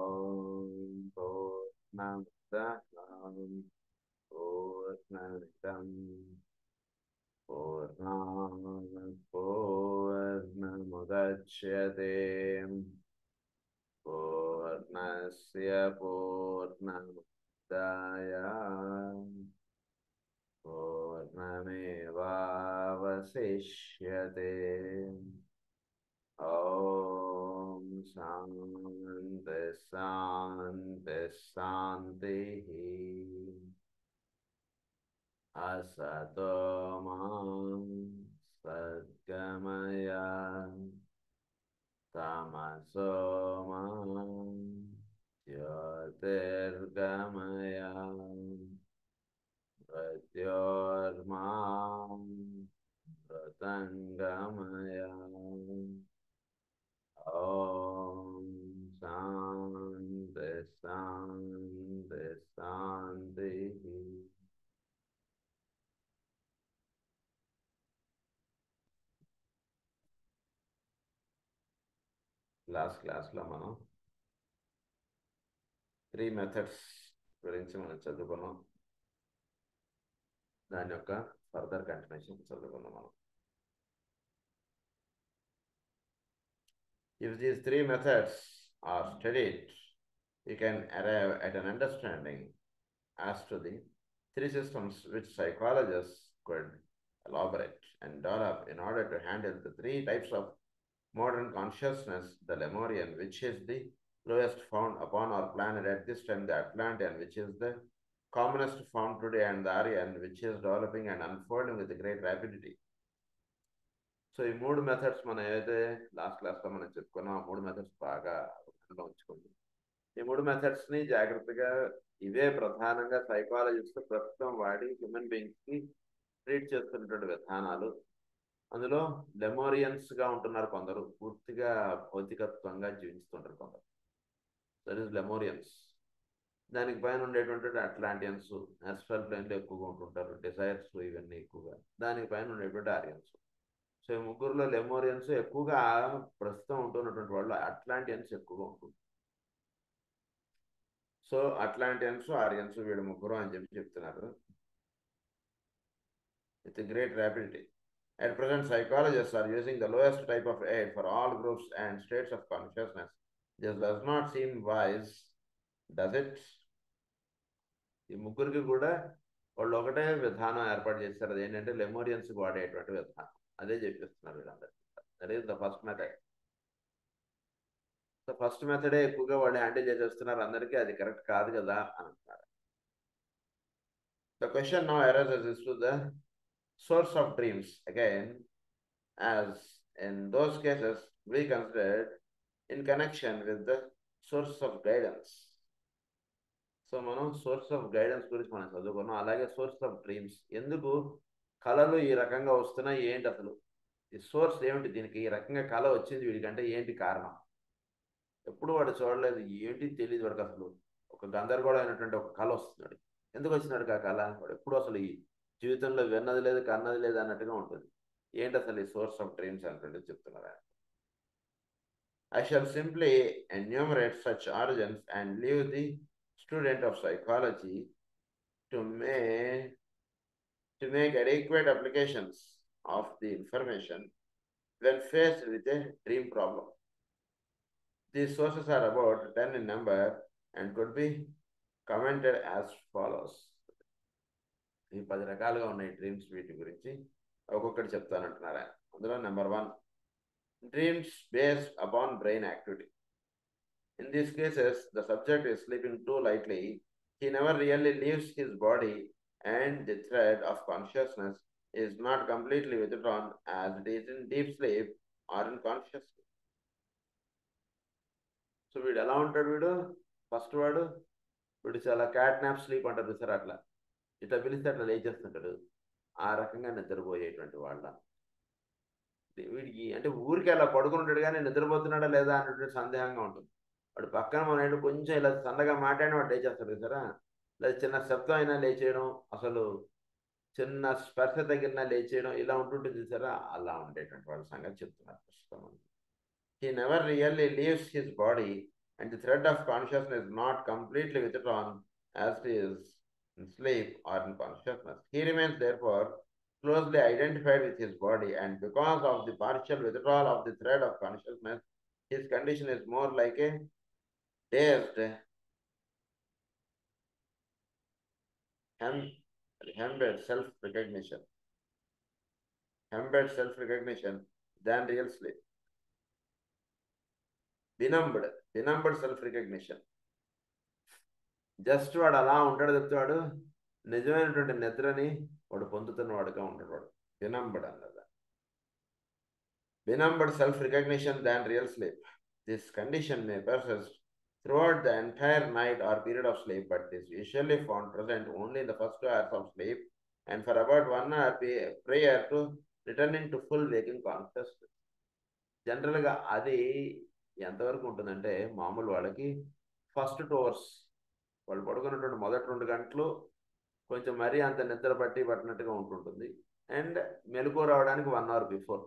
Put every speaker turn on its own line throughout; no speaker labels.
ॐ पूर्णमदः पूर्णमिदं पूर्णात् पूर्णमुदच्यते पूर्णस्य पूर्णमुदाय पूर्णमेवावशिष्यते ॐ शान्ति शान्ति शान्तिः असतो मां सद्गमय तमसो मां ज्योतिर्गमय मृत्योर्मां मृतङ्गमय ॐ शान्ति शान्ति शान्तिः లాస్ట్ క్లాస్లో మనం త్రీ మెథడ్స్ గురించి మనం చదువుకున్నాం దాని యొక్క ఫర్దర్ కంటిన్యూషన్ చదువుకున్నాం మనం If these three methods are studied, you can arrive at an understanding as to the three systems which psychologists could elaborate and develop in order to handle the three types of modern consciousness, the Lemurian, which is the lowest found upon our planet at this time, the Atlantean, which is the commonest found today, and the Aryan, which is developing and unfolding with great rapidity. So ఈ మూడు methods మనం ఏదైతే last క్లాస్లో మనం చెప్పుకున్నాం ఆ మూడు methods బాగా అవగాహనలో ఉంచుకోండి ఈ మూడు మెథడ్స్ని జాగ్రత్తగా ఇవే ప్రధానంగా సైకాలజిస్ట్ ప్రస్తుతం వాడి హ్యూమన్ బీయింగ్స్కి ట్రీట్ చేస్తున్నటువంటి విధానాలు అందులో లెమోరియన్స్ గా ఉంటున్నారు కొందరు పూర్తిగా భౌతికత్వంగా జీవిస్తుంటారు కొందరు దట్ ఈస్ లెమోరియన్స్ దానికి పైన ఉండేటువంటి అట్లాంటియన్స్ యాస్ఫల్ ప్లేన్లో ఎక్కువగా ఉంటుంటారు డిజైర్స్ ఇవన్నీ ఎక్కువగా దానికి పైన ఉండేటువంటి ఆరియన్స్ సో ఈ ముగ్గురులో లెమోరియన్స్ ఎక్కువగా ప్రస్తుతం ఉంటున్నటువంటి వాళ్ళు అట్లాంటియన్స్ ఎక్కువగా ఉంటుంది సో అట్లాంటియన్స్ ఆరియన్స్ వీడు ముగ్గురు అని చెప్పి చెప్తున్నారు with great rapidity At present, psychologists are using the lowest type of aid for all groups and states of consciousness. This does not seem wise, does it? ఈ ముగ్గురికి కూడా వాళ్ళు ఒకటే విధానం ఏర్పాటు చేస్తారు అది ఏంటంటే లెమోరియన్స్ వాడేటువంటి విధానం అదే చెప్పిస్తున్నారు వీళ్ళందరూ that is the first method the first మెథడే ఎక్కువగా వాళ్ళు హ్యాండిల్ చేసేస్తున్నారు అందరికీ అది కరెక్ట్ కాదు కదా అని అంటున్నారు the question now arises is to the source of dreams again as in those cases we considered in connection with the source of guidance so మనం సోర్స్ ఆఫ్ గైడెన్స్ గురించి మనం చదువుకున్నాం అలాగే సోర్స్ ఆఫ్ డ్రీమ్స్ ఎందుకు కళలు ఈ రకంగా వస్తున్నాయి ఏంటి అసలు ఈ సోర్స్ ఏమిటి దీనికి ఈ రకంగా కళ వచ్చింది వీడికంటే ఏంటి కారణం ఎప్పుడు వాడు చూడలేదు ఏంటి తెలియదు వాడికి అసలు ఒక గందరగోళమైనటువంటి ఒక కళ వస్తున్నాడు ఎందుకు వచ్చినాడు ఆ కళ వాడు ఎప్పుడు అసలు ఈ జీవితంలో విన్నది లేదు కన్నది లేదు అన్నట్టుగా ఉంటుంది ఏంటి అసలు ఈ సోర్స్ ఆఫ్ డ్రీమ్స్ అంటే చెప్తున్నారు I shall simply enumerate such origins and leave the student of psychology to may to make adequate applications of the information when faced with a dream problem these sources are about ten in number and could be commented as follows ఈ పది రకాలుగా ఉన్నాయి dreams వీటి గురించి ఒక్కొక్కటి చెప్తానంటున్నారా అందులో number one dreams based upon brain activity in these cases the subject is sleeping too lightly he never really leaves his body and the thread of consciousness is not completely withdrawn as it is in deep sleep or in conscious so వీడు ఎలా ఉంటాడు వీడు first వాడు వీడు చాలా cat nap sleep అంటారు sir అట్లా ఇట్లా పిలిస్తే అట్లా లేచేస్తుంటాడు ఆ రకంగా నిద్రపోయేటువంటి వాళ్ళ వీడికి అంటే ఊరికి అలా పడుకుని ఉంటాడు కానీ నిద్రపోతున్నాడా లేదా అనేటువంటి సందేహంగా ఉంటుంది వాడు పక్కన మన కొంచెం ఇలా సన్నగా మాట్లాడిన వాడు లేచేస్తాడు కదా లేదా చిన్న శబ్దం అయినా లేచేయడం అసలు చిన్న స్పర్శ తగిలినా లేచేయడం ఇలా ఉంటుంటుంది చూసారా అలా ఉండేటువంటి వాళ్ళ సంగతి చెప్తున్నారు ప్రస్తుతం he never really leaves his body and the thread of consciousness is not completely withdrawn as it is in sleep or in consciousness. He remains, therefore, closely identified with his body, and because of the partial withdrawal of the thread of consciousness, his condition is more like a dazed, hem, hemmed self recognition, hemmed self recognition than real sleep. Benumbed, benumbed self recognition. Just వాడు అలా ఉంటాడు చెప్తాడు నిజమైనటువంటి నిద్రని వాడు పొందుతున్న వాడుగా ఉంటాడు వాడు వినంబడ్ అన్నది benumbed self recognition than real sleep this condition may persist throughout the entire night or period of sleep, but is usually found present only in the first two hours of sleep and for about one hour pe- prior to returning to full waking consciousness. జనరల్గా అది ఎంతవరకు ఉంటుందంటే మామూలు వాళ్ళకి first two hours వాళ్ళు పడుకున్నటువంటి మొదటి రెండు గంటలు కొంచెం మరీ అంత నిద్ర పట్టి పట్టినట్టుగా ఉంటుంటుంది అండ్ మెలకు రావడానికి వన్ అవర్ బిఫోర్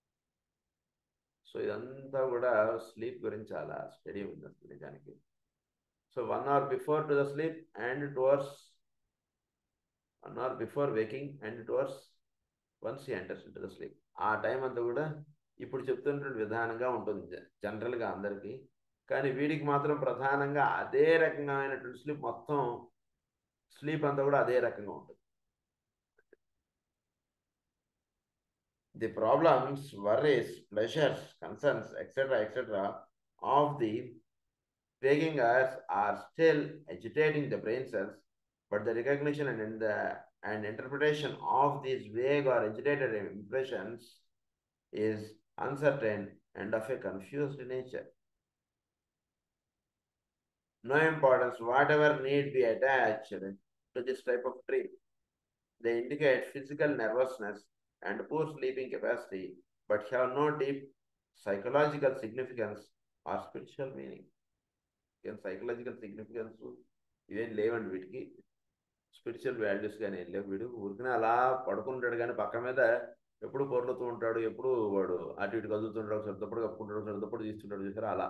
సో ఇదంతా కూడా స్లీప్ గురించి చాలా స్టడీ ఉంది అసలు నిజానికి so one hour before to the sleep and two hours one hour before waking and two hours once he enters to the sleep ఆ టైం అంతా కూడా ఇప్పుడు చెప్తున్నటువంటి విధానంగా ఉంటుంది జనరల్గా అందరికీ కానీ వీడికి మాత్రం ప్రధానంగా అదే రకమైనటువంటి స్లీప్ మొత్తం స్లీప్ అంతా కూడా అదే రకంగా ఉంటుంది the problems, worries, pleasures, concerns, etc., etc., of the waking hours are still agitating the brain cells, but the recognition and in the and interpretation of these vague or agitated impressions is uncertain and of a confused nature. No importance whatever need be attached to this type of dream. They indicate physical nervousness and poor sleeping capacity, but have no deep psychological significance or spiritual meaning. Again, psychological significance ఇవేం లేవండి వీటికి spiritual values కానీ ఏం లేవు వీడు ఊరికనే అలా పడుకుంటాడు కానీ పక్క మీద ఎప్పుడు పొర్లుతూ ఉంటాడు ఎప్పుడు వాడు అటు ఇటు కదులుతుంటాడు సరిదప్పుడు కప్పుకుంటాడు సరిదప్పుడు తీస్తుంటాడు చూసారా అలా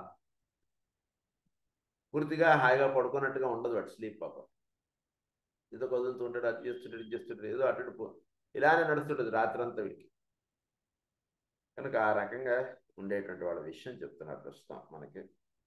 పూర్తిగా హాయిగా పడుకున్నట్టుగా ఉండదు వాడు స్లీప్ పాప ఏదో కదులుతుంటాడు అది చేస్తుంటాడు ఇది చేస్తుంటాడు ఏదో అటు ఇటు ఇలానే నడుస్తుంటుంది రాత్రంతా వీడికి కనుక ఆ రకంగా ఉండేటువంటి వాళ్ళ విషయం చెప్తున్నారు ప్రస్తుతం మనకి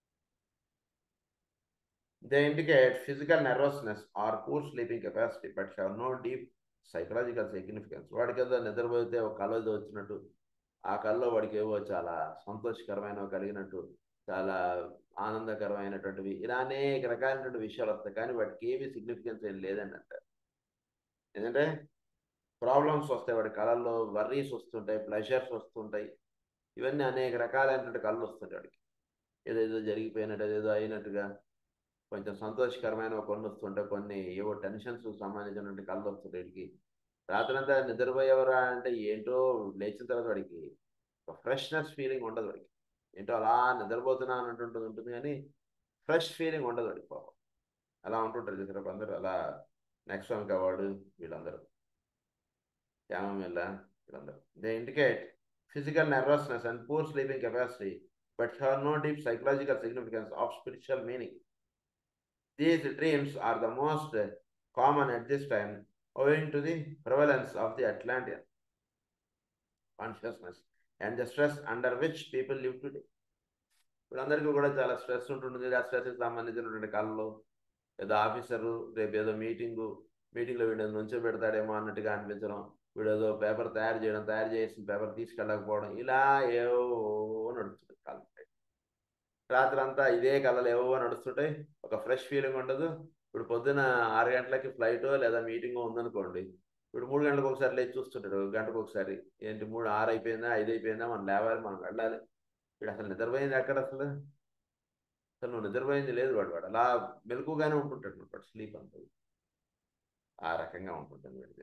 they indicate physical nervousness or poor sleeping capacity but have no deep psychological significance వాడికి ఏదో నిద్రపోతే ఒక కళ ఏదో వచ్చినట్టు ఆ కళలో వాడికి ఏవో చాలా సంతోషకరమైనవి కలిగినట్టు చాలా ఆనందకరమైనటువంటివి ఇలా అనేక రకాలైనటువంటి విషయాలు వస్తాయి కానీ వాటికి ఏమి సిగ్నిఫికెన్స్ ఏం లేదండి అంటారు ఎందుకంటే ప్రాబ్లమ్స్ వస్తాయి వాడి కళల్లో వర్రీస్ వస్తుంటాయి ప్లెజర్స్ వస్తుంటాయి ఇవన్నీ అనేక రకాలైనటువంటి కళ్ళు వస్తుంటాయి వాడికి ఏదో ఏదో జరిగిపోయినట్టు ఏదో అయినట్టుగా కొంచెం సంతోషకరమైన కొన్ని వస్తుంటాయి కొన్ని ఏవో టెన్షన్స్ సంబంధించినటువంటి కళ్ళు వస్తుంటాయి వాడికి రాత్రంతా నిద్రపోయేవరా అంటే ఏంటో లేచిన తర్వాత వాడికి ఒక ఫ్రెష్నెస్ ఫీలింగ్ ఉండదు వాడికి ఏంటో అలా నిద్రపోతున్నా అన్నట్టు ఉంటుంది కానీ ఫ్రెష్ ఫీలింగ్ ఉండదు వాడికి పాపం అలా ఉంటుంటారు చూసారు అందరూ అలా నెక్స్ట్ వన్ అవార్డు వీళ్ళందరూ chamomilla, they indicate physical nervousness and poor sleeping capacity, but have no deep psychological significance of spiritual meaning. These dreams are the most common at this time owing to the prevalence of the Atlantean consciousness and the stress under which people live today. వీళ్ళందరికీ కూడా చాలా stress ఉంటుంది ఆ స్ట్రెస్కి సంబంధించినటువంటి కళ్ళు ఏదో officer రేపు ఏదో మీటింగు మీటింగ్లో వీడు నుంచో పెడతాడేమో అన్నట్టుగా అనిపించడం వీడు ఏదో పేపర్ తయారు చేయడం తయారు చేసిన పేపర్ తీసుకెళ్ళకపోవడం ఇలా ఏవో నడుస్తుంటాయి కళ్ళు రాత్రి అంతా ఇదే కళలు ఏవో నడుస్తుంటాయి ఒక ఫ్రెష్ ఫీలింగ్ ఉండదు ఇప్పుడు పొద్దున ఆరు గంటలకి ఫ్లైట్ లేదా మీటింగ్ ఉందనుకోండి ఇప్పుడు మూడు గంటలకు ఒకసారి లేచి చూస్తుంటాడు గంటకు ఒకసారి ఏంటి మూడు ఆరు అయిపోయిందా ఐదు అయిపోయిందా మనం లేవాలి మనం వెళ్ళాలి వీడు అసలు నిద్రపోయింది ఎక్కడ అసలు అసలు నువ్వు నిద్రపోయింది లేదు వాడు వాడు అలా మెలకుగానే ఉంటుంటాడు వాడు స్లీప్ అంతా ఆ రకంగా ఉంటుంటుంది వీడిది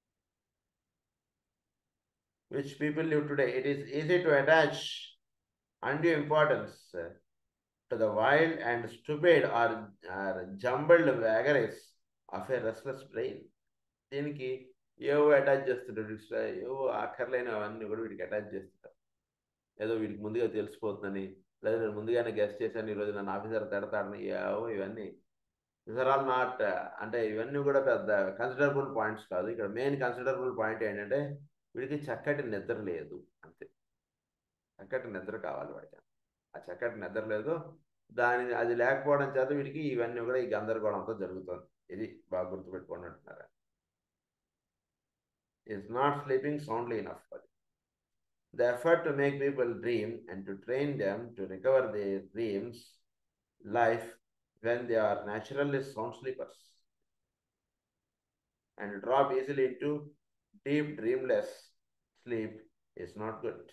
which people live today, it is easy to attach undue importance to the wild and stupid or, or jumbled vagaries of a restless brain. దీనికి ఏవో అటాచ్ చేస్తుంటారు ఏవో అక్కర్లేని అవన్నీ కూడా వీడికి అటాచ్ చేస్తుంటారు ఏదో వీడికి ముందుగా తెలిసిపోతుందని లేదా నేను ముందుగానే గెస్ట్ చేశాను ఈరోజు నన్ను ఆఫీసర్ తిడతాడని ఏవో ఇవన్నీ దిస్ ఆర్ ఆల్ నాట్ అంటే ఇవన్నీ కూడా పెద్ద కన్సిడరబుల్ పాయింట్స్ కాదు ఇక్కడ మెయిన్ కన్సిడరబుల్ పాయింట్ ఏంటంటే వీడికి చక్కటి నిద్ర లేదు అంతే చక్కటి నిద్ర కావాలి వాడికి ఆ చక్కటి నిద్ర లేదు దాని అది లేకపోవడం చేత వీడికి ఇవన్నీ కూడా ఈ గందరగోళంతో జరుగుతుంది ఇది బాగా గుర్తుపెట్టుకోండి అంటున్నారు is not sleeping soundly enough for it. The effort to make people dream and to train them to recover their dreams life when they are naturally sound sleepers and drop easily into deep dreamless sleep is not good.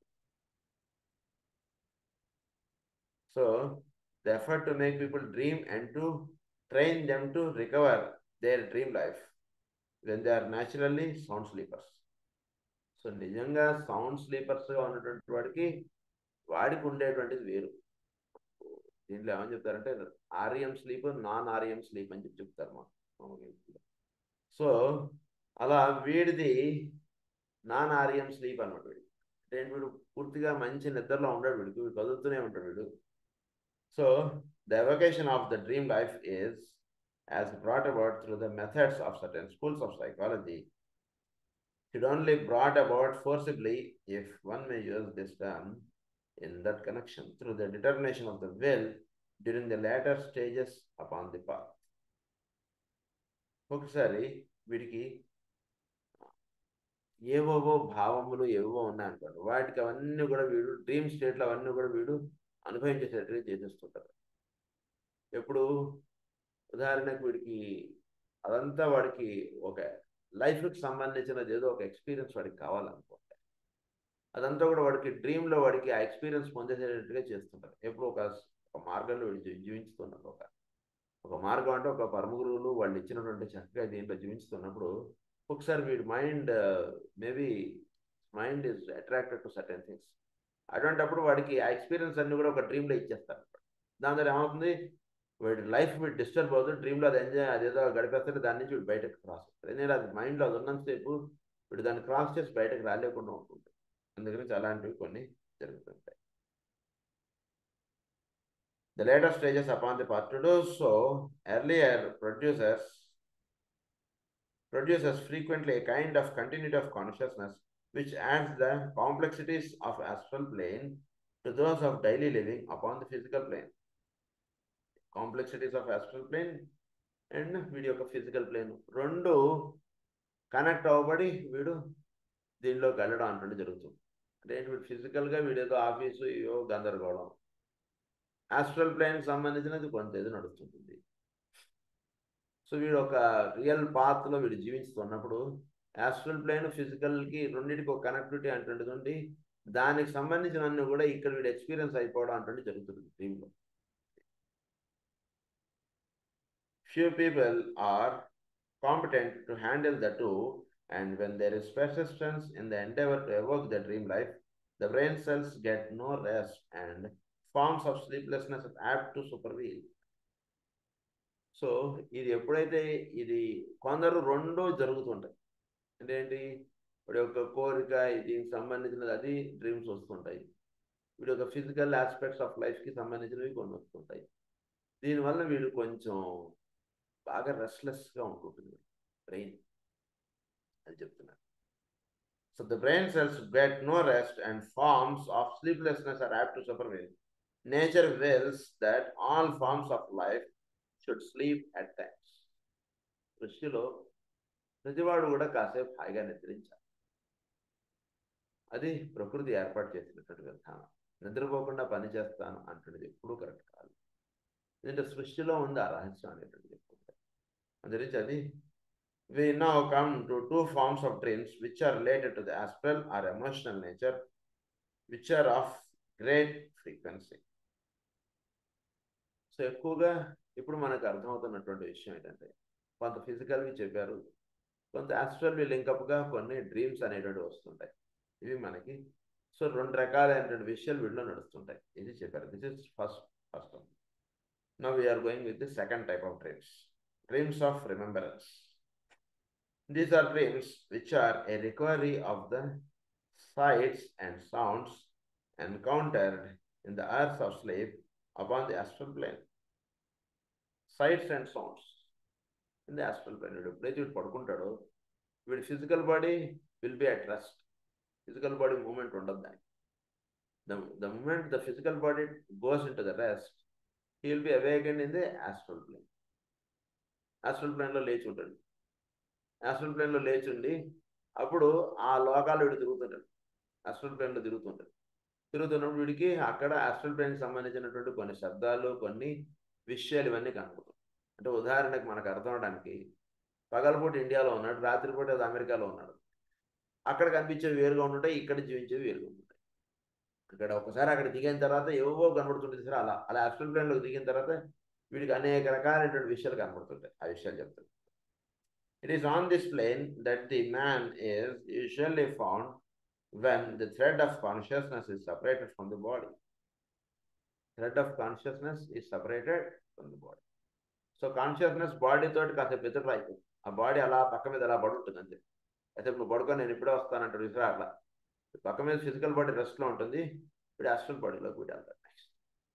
So, the effort to make people dream and to train them to recover their dream life when they are naturally sound sleepers. So నిజంగా sound స్లీపర్స్గా ఉన్నటువంటి వాడికి వాడికి ఉండేటువంటిది వేరు దీంట్లో ఏమని చెప్తారంటే R M sleep non R M sleep అని చెప్పి చెప్తారు మా సో అలా వీడిది నాన్ ఆర్ఎం స్లీప్ అనమాట వీడు అంటే వీడు పూర్తిగా మంచి నిద్రలో ఉంటాడు వీడికి వీడు కదులుతూనే ఉంటాడు వీడు so the evocation of the dream life is as brought about through the methods of certain schools of psychology should only brought about forcibly, if one may use this term, in that connection through the determination of the will during the later stages upon the path. ఒకసారి వీడికి ఏవోవో భావములు ఏవో ఉన్నాయనుకోండి వాటికి అవన్నీ కూడా వీడు dream స్టేట్లో అవన్నీ కూడా వీడు అనుభవించేటట్టుగా చేసేస్తుంటారు ఎప్పుడు ఉదాహరణకు వీడికి అదంతా వాడికి ఒక లైఫ్కి సంబంధించినది ఏదో ఒక ఎక్స్పీరియన్స్ వాడికి కావాలనుకుంటే అదంతా కూడా వాడికి డ్రీమ్లో వాడికి ఆ ఎక్స్పీరియన్స్ పొందేసేటట్టుగా చేస్తుంటారు ఎప్పుడు ఒక ఒక మార్గంలో వీడు జీవించుతున్నారు ఒక ఒక మార్గం అంటే ఒక పరమగురువులు వాళ్ళు ఇచ్చినటువంటి చక్కగా దీంట్లో జీవించుతున్నప్పుడు ఒకసారి వీడి mind maybe mind is attracted to certain things అటువంటిప్పుడు వాడికి ఆ ఎక్స్పీరియన్స్ అన్ని కూడా ఒక డ్రీమ్లో ఇచ్చేస్తారు దాని ద్వారా ఏమవుతుంది వీడి లైఫ్ వీడు డిస్టర్బ్ అవుతుంది డ్రీమ్లో అది ఎంజాయ్ అదేదో గడిపేస్తే దాని నుంచి వీడు బయటకు క్రాస్ అవుతాడు ఎందుకంటే అది మైండ్లో అది ఉన్నంతసేపు వీడు దాన్ని క్రాస్ చేసి బయటకు రాలేకుండా ఉంటుంది అందుకని అలాంటివి కొన్ని జరుగుతుంటాయి The later stages upon the path to do so, earlier producers produces frequently a kind of continuity of consciousness which adds the complexities of astral plane to those of daily living upon the physical plane. Complexities of astral plane and వీడి యొక్క physical plane రెండు connect అవ్వబడి వీడు దీనిలోకి వెళ్ళడం అంటే జరుగుతుంది అంటే వీడు ఫిజికల్గా వీడేదో ఆఫీసు ఇవో గందరగోళం ఆస్ట్రల్ ప్లేన్కి సంబంధించినది కొంత ఏదో నడుస్తుంటుంది సో వీడు ఒక రియల్ పాత్లో వీడు జీవిస్తున్నప్పుడు ఆస్ట్రల్ ప్లేన్ ఫిజికల్కి రెండింటికి ఒక కనెక్టివిటీ అంటుండేది ఉండి దానికి సంబంధించినవన్నీ కూడా ఇక్కడ వీడు ఎక్స్పీరియన్స్ అయిపోవడం అంటే జరుగుతుంది డ్రీమ్లో few people are competent to handle the two, and when there is persistence in the endeavor to evoke the dream life, the brain cells get no rest and forms of sleeplessness are apt to supervene. So ఇది ఎప్పుడైతే ఇది కొందరు రెండో జరుగుతుంటాయి అంటే ఏంటి వీడి యొక్క కోరిక దీనికి సంబంధించినది అది డ్రీమ్స్ వస్తుంటాయి వీడి యొక్క ఫిజికల్ ఆస్పెక్ట్స్ ఆఫ్ లైఫ్కి సంబంధించినవి కొన్ని వస్తుంటాయి దీనివల్ల వీడు కొంచెం బాగా రెస్ట్లెస్గా ఉంటుంటుంది బ్రెయిన్ అని చెప్తున్నారు so the brain cells get no rest and forms of sleeplessness are apt to supervise nature wills that all forms of life should sleep at times దృష్టిలో ప్రతివాడు కూడా కాసేపు హాయిగా నిద్రించాలి అది ప్రకృతి ఏర్పాటు చేసినటువంటి విధానం నిద్రపోకుండా పని చేస్తాను అంటున్నది ఎప్పుడూ కరెక్ట్ కాదు ఎందుకంటే సృష్టిలో ఉంది ఆ రహస్యం అనేటువంటిది అందురించి అది we now come to two forms of dreams which are related to the astral or emotional nature which are of great frequency so ఎక్కువగా ఇప్పుడు మనకు అర్థమవుతున్నటువంటి విషయం ఏంటంటే కొంత ఫిజికల్వి చెప్పారు కొంత ఆస్ట్రల్వి లింకప్గా కొన్ని డ్రీమ్స్ అనేటువంటి వస్తుంటాయి ఇవి మనకి సో రెండు రకాలైనటువంటి విషయాలు వీటిలో నడుస్తుంటాయి ఇది చెప్పారు this is first first now we're going with the second type of dreams dreams of remembrance. These are dreams which are a recovery of the sights and sounds encountered in the earth of sleep upon the astral plane. Sights and sounds in the astral plane. వీడు ఎప్పుడైతే వీడు పడుకుంటాడో వీడి physical body will be at rest physical body movement ఉండదు దానికి the, the moment the physical body goes into the rest, he will be awakened in the astral plane. astral plane లో లేచి ఉంటాడు astral plane లో లేచి ఉండి అప్పుడు ఆ లోకాలు వీడు తిరుగుతుంటాడు astral plane లో తిరుగుతుంటాడు తిరుగుతున్నప్పుడు వీడికి అక్కడ astral plane కి సంబంధించినటువంటి కొన్ని శబ్దాలు కొన్ని విషయాలు ఇవన్నీ కనపడుతాయి అంటే ఉదాహరణకు మనకు అర్థం అవడానికి పగలపూట ఇండియాలో ఉన్నాడు రాత్రిపూట అది అమెరికాలో ఉన్నాడు అక్కడ కనిపించేవి వేరుగా ఉంటుంటాయి ఇక్కడ జీవించేవి వేరుగా ఉంటుంటాయి ఇక్కడ ఒకసారి అక్కడ దిగిన తర్వాత ఏవో కనబడుతుంటుంది సార్ అలా అలా అస్ట్రల్ ప్లేన్లోకి దిగిన తర్వాత వీడికి అనేక రకాలైనటువంటి విషయాలు కనబడుతుంటాయి ఆ విషయాలు చెప్తాను it is on this plane that the man is usually found when the thread of consciousness is separated from the body thread of consciousness is separated from the body so consciousness body తోటి కాసేపు ఎదురు అయిపోతుంది ఆ body అలా పక్క మీద అలా పడుంటుంది అంతే అయితే నువ్వు పడుకొని నేను ఇప్పుడే వస్తానంటాడు విసిరా అట్లా పక్క మీద ఫిజికల్ బాడీ రెస్ట్లో ఉంటుంది ఇప్పుడు అస్ట్రల్ బాడీలోకి వీడు వెళ్తాడు నెక్స్ట్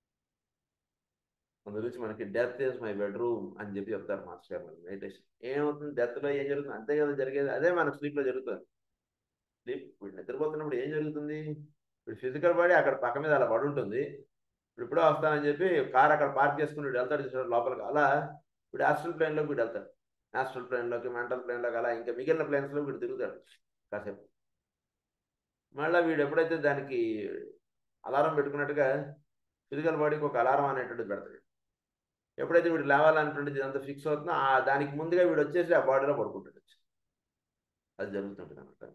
అందు గురించి మనకి డెత్ ఇస్ మై బెడ్రూమ్ అని చెప్పి చెప్తారు మాస్టర్ గారు మనకి మెడిటేషన్ ఏమవుతుంది డెత్లో ఏం జరుగుతుంది అంతే కదా జరిగేది అదే మన స్లీప్లో జరుగుతుంది స్లీప్ వీడు నిద్రపోతున్నప్పుడు ఏం జరుగుతుంది ఇప్పుడు ఫిజికల్ బాడీ అక్కడ పక్క మీద అలా పడి ఉంటుంది ఇప్పుడు ఇప్పుడే వస్తానని చెప్పి కార్ అక్కడ పార్క్ చేసుకుని వీడు వెళ్తాడు చూసాడు లోపలికి అలా వీడు ఆస్ట్రల్ ప్లేన్లోకి వీడు వెళ్తాడు ఆస్ట్రల్ ప్లేన్లోకి మెంటల్ ప్లేన్లోకి అలా ఇంకా మిగిలిన ప్లేన్స్లో వీడు తిరుగుతాడు కాసేపు మళ్ళీ వీడు ఎప్పుడైతే దానికి అలారం పెట్టుకున్నట్టుగా ఫిజికల్ బాడీకి ఒక అలారం అనేటువంటిది పెడతాడు ఎప్పుడైతే వీడు లేవాలనేటువంటిది ఇదంతా ఫిక్స్ అవుతుందో ఆ దానికి ముందుగా వీడు వచ్చేసి ఆ బాడీలో పడుకుంటాడు అది జరుగుతుంటుంది అనమాట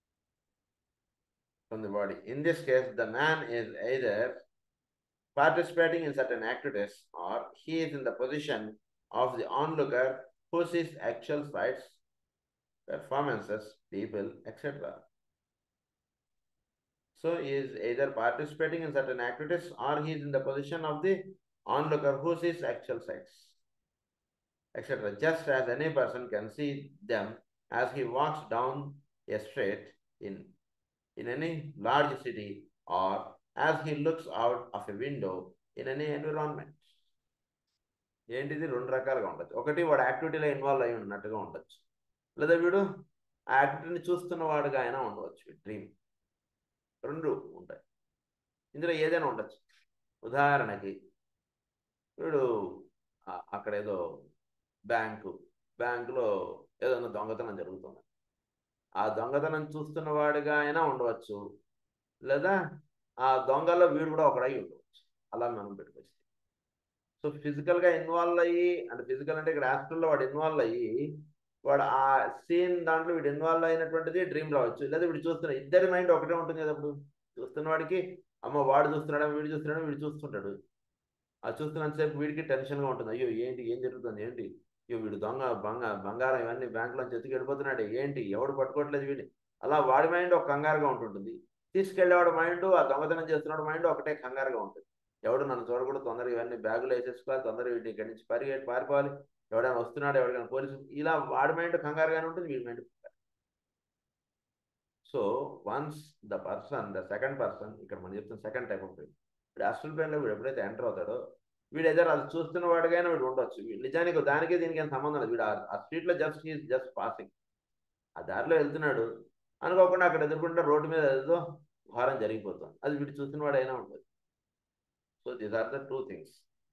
from the body. In this case, the man is either participating in certain activities or he is in the position of the onlooker who sees actual sights, performances, people, etc. So he is either participating in certain activities or he is in the position of the onlooker who sees actual sights, etc. Just as any person can see them as he walks down a street in, in any large city or as he looks out of a window in any environment. ఏంటిది రెండు రకాలుగా ఉండొచ్చు ఒకటి వాడు యాక్టివిటీలో involve అయి ఉన్నట్టుగా ఉండొచ్చు లేదా వీడు ఆ యాక్టివిటీని చూస్తున్న వాడుగా అయినా ఉండవచ్చు డ్రీమ్ రెండు ఉంటాయి ఇందులో ఏదైనా ఉండొచ్చు ఉదాహరణకి వీడు అక్కడ ఏదో బ్యాంకు బ్యాంకులో ఏదైనా దొంగతనం జరుగుతుంది ఆ దొంగతనం చూస్తున్న వాడిగా అయినా ఉండవచ్చు లేదా ఆ దొంగలో వీడు కూడా ఒకడై ఉండవచ్చు అలా మనం పెట్టుకోవచ్చు సో ఫిజికల్గా ఇన్వాల్వ్ అయ్యి అంటే ఫిజికల్ అంటే ఇక్కడ యాస్ట్రల్లో వాడు ఇన్వాల్వ్ అయ్యి వాడు ఆ సీన్ దాంట్లో వీడు ఇన్వాల్వ్ అయినటువంటిది డ్రీమ్ రావచ్చు లేదా వీడు చూస్తున్న ఇద్దరి మైండ్ ఒకటే ఉంటుంది కదా అప్పుడు చూస్తున్న వాడికి అమ్మ వాడు చూస్తున్నాడా వీడు చూస్తున్నాడా వీడు చూస్తుంటాడు ఆ చూస్తున్నంతసేపు వీడికి టెన్షన్గా ఉంటుంది అయ్యో ఏంటి ఏం జరుగుతుంది ఏంటి అయ్యో వీడు దొంగ బంగ బంగారం ఇవన్నీ బ్యాంకులో ఎత్తుకు వెళ్ళిపోతున్నాడు ఏంటి ఎవడు పట్టుకోవట్లేదు వీడిని అలా వాడి మైండ్ ఒక కంగారుగా ఉంటుంటుంది తీసుకెళ్ళేవాడు మైండ్ ఆ దొంగతనం చేస్తున్నాడు మైండ్ ఒకటే కంగారుగా ఉంటుంది ఎవడు నన్ను చూడకూడదు తొందరగా ఇవన్నీ బ్యాగులు వేసేసుకోవాలి తొందరగా వీటిని ఇక్కడి నుంచి పరిగెట్టి పారిపోవాలి ఎవడైనా వస్తున్నాడు ఎవరికైనా పోలీసు ఇలా వాడి మైండ్ కంగారుగానే ఉంటుంది వీడి mind so once the person the second person ఇక్కడ మనం చెప్తున్న సెకండ్ టైప్ ఉంటుంది ఇప్పుడు అస్టల్ ప్లేన్లో వీడు ఎప్పుడైతే ఎంటర్ అవుతాడో వీడు ఏదైనా అది చూస్తున్న వాడికైనా వీడు ఉండొచ్చు నిజానికి దానికి దీనికి ఏం సంబంధం లేదు వీడు ఆ స్ట్రీట్లో జస్ట్ ఈజ్ జస్ట్ పాసింగ్ ఆ దారిలో వెళ్తున్నాడు అనుకోకుండా అక్కడ ఎదుర్కొంటే రోడ్డు మీద ఏదో ఘోరం జరిగిపోతుంది అది వీడు చూసిన వాడైనా ఉండదు so these are the two things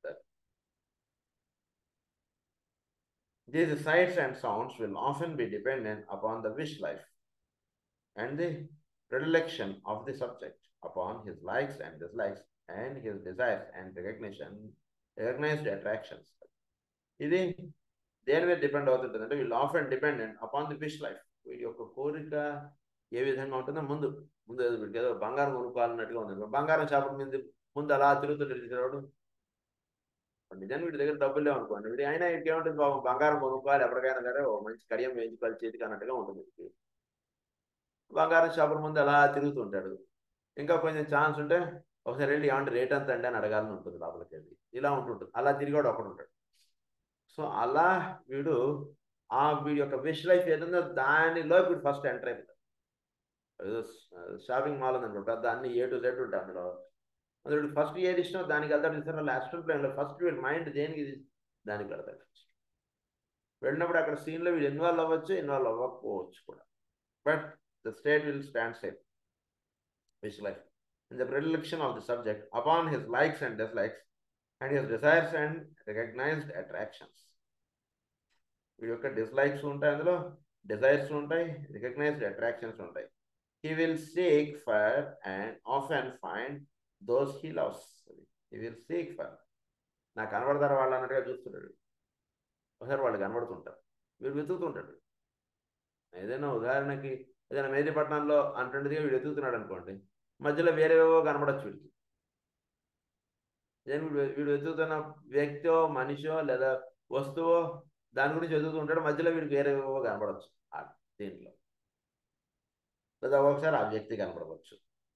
These sights and sounds will often be dependent upon the wish life and the predilection of the subject upon his likes and dislikes and his desires and recognition, recognized attractions. ఇది దేని మీద depend అవుతుంటుంది అంటే వీళ్ళు often dependent upon the wish life వీడి యొక్క కోరిక ఏ విధంగా ఉంటుందో ముందు ముందు ఏదో వీడికి ఏదో బంగారం కొనుక్కోవాలన్నట్టుగా ఉంది బంగారం చేపల మీద ముందు అలా తిరుగుతుంటే తిరిగాడు నిజానికి వీడి దగ్గర డబ్బులు లేవు అనుకోండి వీడి అయినా వీడికి ఏముంటుంది బాబు బంగారం కొనుక్కోవాలి ఎప్పటికైనా సరే ఓ మంచి కడియం వేయించుకోవాలి చేతికి అన్నట్టుగా ఉంటుంది బంగారం షాపుల ముందు అలా తిరుగుతుంటాడు ఇంకా కొంచెం ఛాన్స్ ఉంటే ఒకసారి వెళ్ళి ఏమంటే రేట్ అంత అండి అని అడగాలని ఉంటుంది లోపలికి వెళ్ళి ఇలా ఉంటుంటుంది అలా తిరిగాడు ఒకడు ఉంటాడు సో అలా వీడు ఆ వీడి యొక్క విష్ లైఫ్ ఏదైనా దానిలో వీడు ఫస్ట్ ఎంటర్ అయిపోతాడు ఏదో షాపింగ్ మాల్ ఉందనుకో పెద్ద అన్ని ఏ టు జెడ్ ఉంటాయి అందులో అందులో ఫస్ట్ ఏది ఇష్టం దానికి వెళ్తాడు ఇస్తారు వాళ్ళు ఆస్ట్రల్ ప్లేన్లో ఫస్ట్ వీళ్ళ మైండ్ దేనికి ఇది దానికి వెళ్తాడు ఫస్ట్ వెళ్ళినప్పుడు అక్కడ సీన్లో వీళ్ళు ఇన్వాల్వ్ అవ్వచ్చు ఇన్వాల్వ్ అవ్వకపోవచ్చు కూడా but the state will stand safe which life in the predilection of the subject upon his likes and dislikes and his desires and recognized attractions వీడి యొక్క డిస్లైక్స్ ఉంటాయి అందులో డిజైర్స్ ఉంటాయి రికగ్నైజ్డ్ అట్రాక్షన్స్ ఉంటాయి he will seek for and of and find those he loves he will seek for నాకు కనబడతారు వాళ్ళు అన్నట్టుగా చూస్తుంటాడు ఒకసారి వాళ్ళు కనబడుతుంటారు వీడు వెతుకుతుంటాడు ఏదైనా ఉదాహరణకి ఏదైనా మేదీపట్నంలో అంటుండేదిగా వీడు వెతుకుతున్నాడు అనుకోండి మధ్యలో వేరేవేవో కనబడచ్చు వీడికి ఏదైనా వీడు వీడు వెతుకుతున్న వ్యక్తో మనిషో లేదా వస్తువో దాని గురించి వెతుకుతూ ఉంటాడు మధ్యలో వీడికి వేరేవేవో కనబడవచ్చు దీంట్లో లేదా ఒకసారి ఆ వ్యక్తి కనబడవచ్చు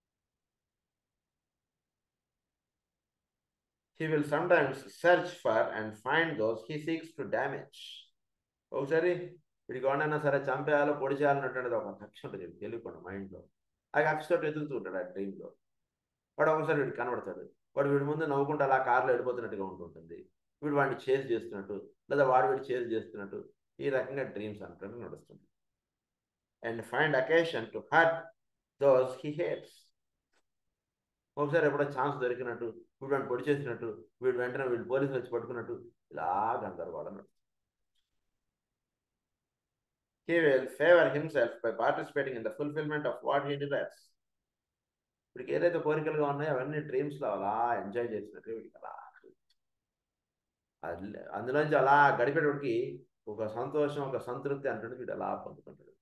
he will sometimes search for and find those he seeks to damage. ఒకసారి వీడికి ఎవరైనా సరే చంపేయాలో పొడి చేయాలన్నటువంటిది ఒక కక్ష ఉంటుంది వీడికి తెలియకుండా మైండ్లో ఆ కక్షతో వెతుకుతూ ఉంటాడు ఆ డ్రీమ్లో వాడు ఒకసారి వీడికి కనబడతాడు వాడు వీడి ముందు నవ్వుకుంటూ అలా కార్లో వెళ్ళిపోతున్నట్టుగా ఉంటుంటుంది వీడు వాడిని చేజ్ చేస్తున్నట్టు లేదా వాడు వీడు చేజ్ చేస్తున్నట్టు ఈ రకంగా డ్రీమ్స్ అంటే నడుస్తుంది and find occasion to hurt those he hates ఒకసారి ఎప్పుడో ఛాన్స్ దొరికినట్టు వీడు వాడిని పొడి చేసినట్టు వీడు వెంటనే వీడు పోలీసులు వచ్చి పట్టుకున్నట్టు ఇలా గందరగోళం he will favour himself by participating in the fulfilment of what he desires వీడికి ఏదైతే కోరికలుగా ఉన్నాయో అవన్నీ డ్రీమ్స్లో అలా ఎంజాయ్ చేసినట్టు వీడికి అలా అందులోంచి అలా గడిపేటోడికి ఒక సంతోషం ఒక సంతృప్తి అంటుంటే వీడు అలా పొందుకుంటాడు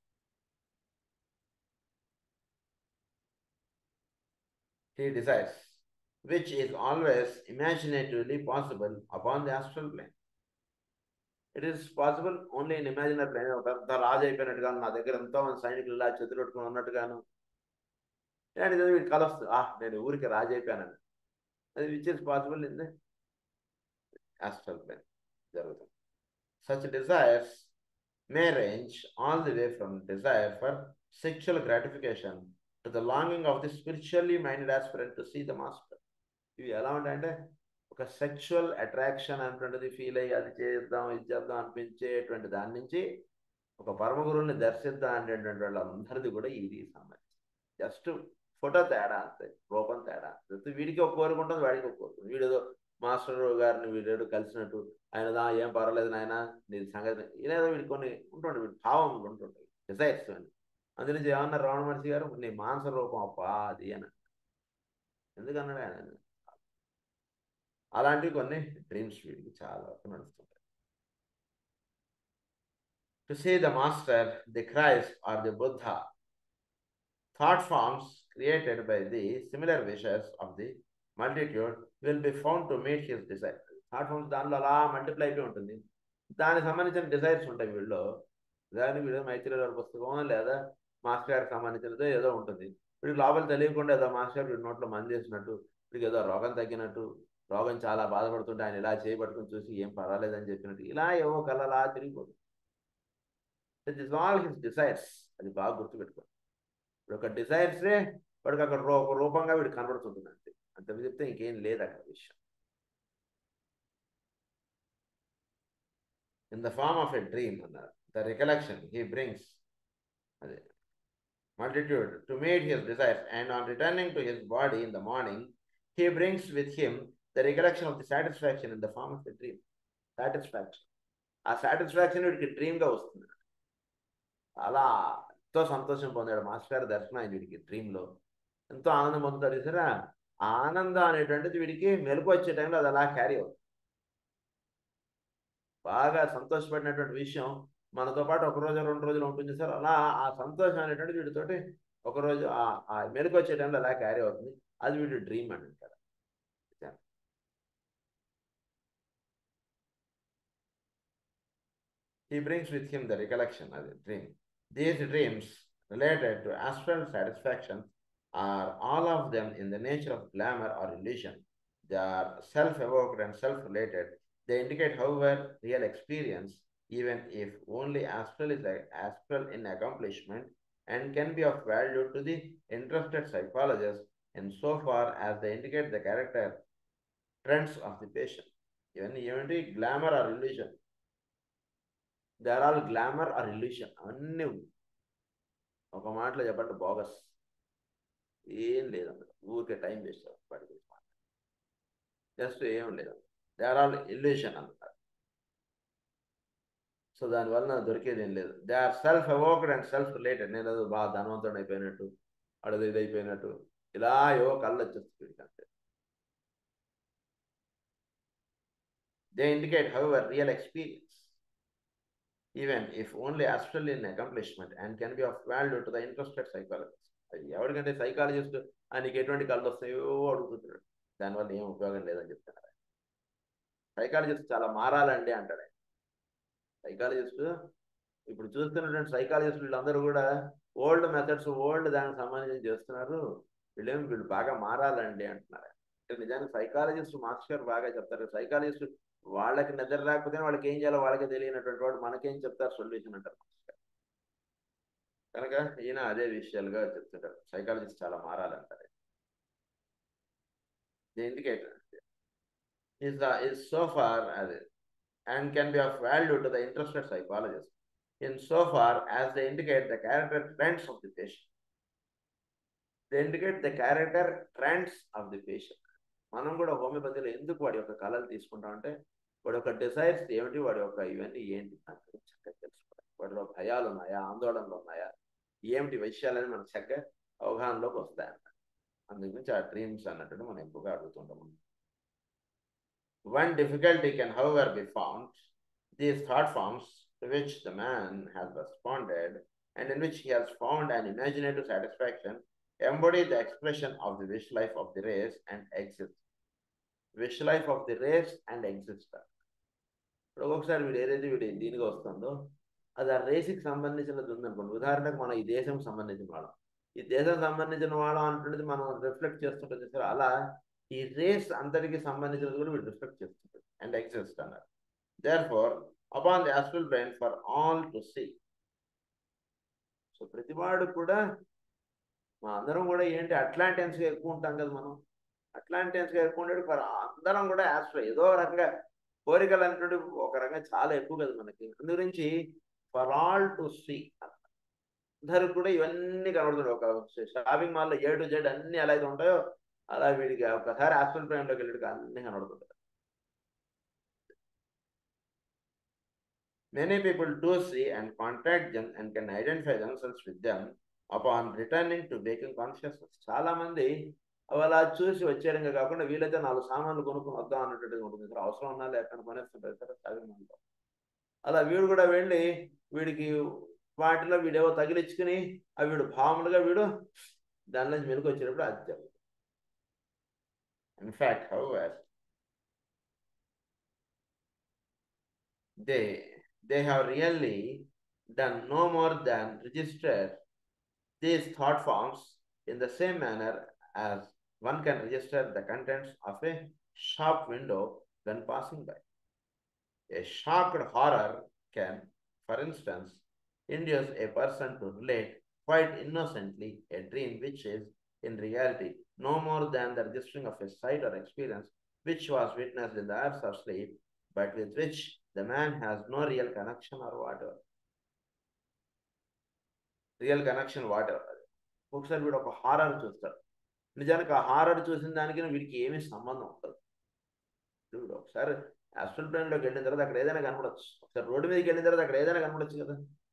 he desires, which is always imaginatively possible upon the astral plane. It is possible only in imaginary plane. ఒక పెద్ద రాజు అయిపోయినట్టుగా నా దగ్గర ఎంతో మంది సైనికులు ఇలా చేతులు పెట్టుకుని ఉన్నట్టుగాను అండ్ వీటి కల వస్తుంది ఆ నేను ఊరికి రాజు అయిపోయానని అది which is possible in the astral plane జరుగుతుంది such desires may range all the way from desire for sexual gratification to the longing of the spiritually minded aspirant to see the master ఇవి ఎలా ఉంటాయంటే ఒక sexual attraction అనేటువంటిది feel అయ్యి అది చేద్దాం ఇది చేద్దాం అనిపించేటువంటి దాని నుంచి ఒక పరమ గురువుని దర్శిద్దాం అనేటువంటి వాళ్ళందరిది కూడా ఇది సంబంధించి జస్ట్ ఫోటో తేడా అంతే రూపం తేడా అంతే వీడికి ఒక కోరిక ఉంటుంది వాడికి ఒక కోరిక వీడేదో మాస్టర్ గారిని వీడేదో కలిసినట్టు ఆయన దా ఏం పర్వాలేదు నాయన నీ సంగతి ఇలాదో వీడికి కొన్ని ఉంటుండే వీడి భావం ఉంటుంటాయి డిజైర్స్ అని అందునుంచి ఏమన్నారు రమణ మహర్షి గారు నీ మాంస రూపం అప్పా అది అని ఎందుకన్నాడు ఆయన అలాంటివి కొన్ని డ్రీమ్స్ వీడికి చాలా వరకు నడుస్తుంటాయి to see the master the Christ or the Buddha thought forms created by the similar wishes of the multitude will be found to meet his desire thought forms దానిలో అలా మల్టిప్లై అయిపోయి ఉంటుంది దానికి సంబంధించిన డిజైర్స్ ఉంటాయి వీళ్ళు దాని వీళ్ళు మైత్రి గారి పుస్తకం లేదా మాస్టర్ గారికి సంబంధించినదో ఏదో ఉంటుంది వీడికి లోపల తెలియకుండా ఏదో మాస్టర్ గారు వీడి నోట్లో మంది చేసినట్టు వీడికి ఏదో రోగం తగ్గినట్టు రోగం చాలా బాధపడుతుంటే ఆయన ఇలా చేయబట్టుకుని చూసి ఏం పర్వాలేదని చెప్పినట్టు ఇలా ఏవో కలలా తిరిగిపోతుంది it is all his desires అది బాగా గుర్తుపెట్టుకోండి ఇప్పుడు ఒక డిజైర్సే వాడికి అక్కడ ఒక రూపంగా వీడు కనబడుతుంటుంది అంతే అంత చెప్తే ఇంకేం లేదు అక్కడ విషయం in the form of a dream అన్నారు ద రికలెక్షన్ హీ బ్రింగ్స్ అదే multitude to meet his desires, and on returning to his body in the morning, he brings with him the recollection of the satisfaction in the form of a dream. Satisfaction. ఆ satisfaction వీడికి డ్రీమ్గా వస్తుంది అలా ఎంతో సంతోషం పొందాడు master గారి దర్శనం ఆయన వీడికి డ్రీమ్లో ఎంతో ఆనందం పొందుతాడు సరే ఆనందం అనేటువంటిది వీడికి మెలకు వచ్చే టైంలో అది అలా క్యారీ అవుతుంది బాగా సంతోషపడినటువంటి విషయం మనతో పాటు ఒక రోజు రెండు రోజులు ఉంటుంది సార్ అలా ఆ సంతోషం అనేటువంటి వీటితోటి ఒకరోజు ఆ మెలకు వచ్చే టైంలో అలా క్యారీ అవుతుంది అది వీడు డ్రీమ్ అని అంటారు He brings with him the recollection of the dream. These dreams related to astral satisfaction are all of them in the nature of glamour or illusion. They are self-evoked and self-related. They indicate, however, real experience even if only astral is astral in accomplishment and can be of value to the interested psychologist in so far as the indicate the character trends of the patient ఇవన్నీ ఏమిటి glamour or illusion they are all glamour or illusion అవన్నీ ఒక మాటలో చెప్పండి bogus ఏం లేదు అందులో ఊరికే టైం వేస్ట్ వాటి గురించి జస్ట్ ఏం లేదు దే ఆర్ ఆల్ ఇల్యూషన్ అంటారు సో దానివల్ల దొరికేది ఏం లేదు they are self evoked and self related నేను ఏదో బాగా ధనవంతుడు అయిపోయినట్టు అడది ఇది అయిపోయినట్టు ఇలా ఏవో కళ్ళు వచ్చేస్తుంది అంతే they indicate however real experience even if only astral in accomplishment and can be of value to the interested psychologist అది ఎవరికంటే సైకాలజిస్ట్ ఆయనకి ఎటువంటి కళ్ళు వస్తాయో అడుగుతున్నాడు దానివల్ల ఏం ఉపయోగం లేదని చెప్తున్నారు సైకాలజిస్ట్ చాలా మారాలండి అంటాడు సైకాలజిస్ట్ ఇప్పుడు చూస్తున్నటువంటి సైకాలజిస్ట్ వీళ్ళందరూ కూడా ఓల్డ్ మెథడ్స్ ఓల్డ్ దానికి సంబంధించి చేస్తున్నారు వీళ్ళేమి వీళ్ళు బాగా మారాలండి అంటున్నారు అంటే నిజానికి సైకాలజిస్ట్ మాస్టర్ గారు బాగా చెప్తారు సైకాలజిస్ట్ వాళ్ళకి నిద్ర రాకపోతే వాళ్ళకి ఏం చేయాలో వాళ్ళకి తెలియనటువంటి వాడు మనకేం చెప్తారు సొల్యూషన్ అంటారు మాస్టర్ గారు కనుక ఈయన అదే విషయాలుగా చెప్తుంటారు సైకాలజిస్ట్ చాలా మారాలంటారు indicator is the is so far as it and can be of value to the interested psychologist in so far as they indicate the character trends of the patient. They indicate the character trends of the patient. మనం కూడా హోమియోపతిలో ఎందుకు వాడి యొక్క కళలు తీసుకుంటాం అంటే వాడి యొక్క డిజైర్స్ ఏమిటి వాడి యొక్క ఇవన్నీ ఏంటి నాకు చక్కగా తెలుసుకోవాలి వాడిలో భయాలు ఉన్నాయా ఆందోళనలు ఉన్నాయా ఏమిటి విషయాలని మనకు చక్కగా అవగాహనలోకి వస్తాయన్నమాట అందు గురించి ఆ డ్రీమ్స్ అన్నట్టు మనం ఎక్కువగా అడుగుతుంటాము One difficulty can, however, be found. These thought forms to which the man has responded and in which he has found an imaginative satisfaction embody the expression of the wish life of the race and exist. Wish life of the race and exist. ఇప్పుడు ఒక్కొక్కసారి వీడు ఏదైతే వీడు దీనికి వస్తుందో అది ఆ రేస్కి సంబంధించినది ఉందనుకోండి ఉదాహరణకు మనం ఈ దేశం సంబంధించిన వాళ్ళం ఈ దేశం సంబంధించిన వాళ్ళం అంటున్నది మనం రిఫ్లెక్ట్ చేస్తుంటుంది సార్ అలా ఈ రేస్ అంతటికి సంబంధించినది కూడా వీడు రిఫ్లెక్ట్ చేస్తుంటాడు అండ్ ఎగ్జిస్ట్ అన్నారు therefore upon the astral brain for all to see so ప్రతివాడు కూడా మా అందరం కూడా ఏంటి అట్లాంటియన్స్గా ఎక్కువ ఉంటాం కదా మనం అట్లాంటియన్స్గా ఎక్కువ ఉండేది ఫర్ అందరం కూడా యాస్ట్రల్ ఏదో రకంగా కోరికలు అనేటువంటి ఒక రకంగా చాలా ఎక్కువ కదా మనకి అందు గురించి ఫర్ ఆల్ టు సీ అందరికి కూడా ఇవన్నీ కనబడుతుంటాయి ఒక షాపింగ్ మాల్లో ఏ టు జెడ్ అన్ని ఎలా అయితే ఉంటాయో అలా వీడికి ఒకసారి హాస్పిటల్ ప్రైమ్లోకి వెళ్ళి అన్ని కనబడుతుంటాయి Many people do see and contact them and can identify themselves with them upon returning to waking consciousness. చాలా మంది అలా చూసి వచ్చారంగా కాకుండా వీలైతే నాలుగు సామాన్లు కొనుక్కొని వద్దాం అన్నట్టుగా ఉంటుంది సార్ అవసరం ఉన్నా లేకపోతే కొనేస్తుంటారు సార్ సాగమంలో అలా వీడు కూడా వెళ్ళి వీడికి వాటిలో వీడేవో తగిలించుకుని అవి వీడు భావములుగా వీడు దాని నుంచి మెలకు వచ్చినప్పుడు అది జరుగుతుంది In fact, however, they they have really done no more than register these thought forms in the same manner as one can register the contents of a shop window when passing by. A shocked horror can, for instance, induce a person to relate quite innocently a dream which is in reality no more than the registering of a sight or experience which was witnessed in the hours of sleep, but with which the man has no real connection or whatever. Real connection whatever అది ఒకసారి వీడు ఒక horror చూస్తాడు నిజానికి ఆ horror చూసిన దానికి వీడికి ఏమీ సంబంధం ఉండదు వీడు ఒకసారి హాస్టల్ ప్లేన్లోకి వెళ్ళిన తర్వాత అక్కడ ఏదైనా కనపడవచ్చు ఒకసారి రోడ్డు మీదకి వెళ్ళిన తర్వాత అక్కడ ఏదైనా కనపడవచ్చు కదా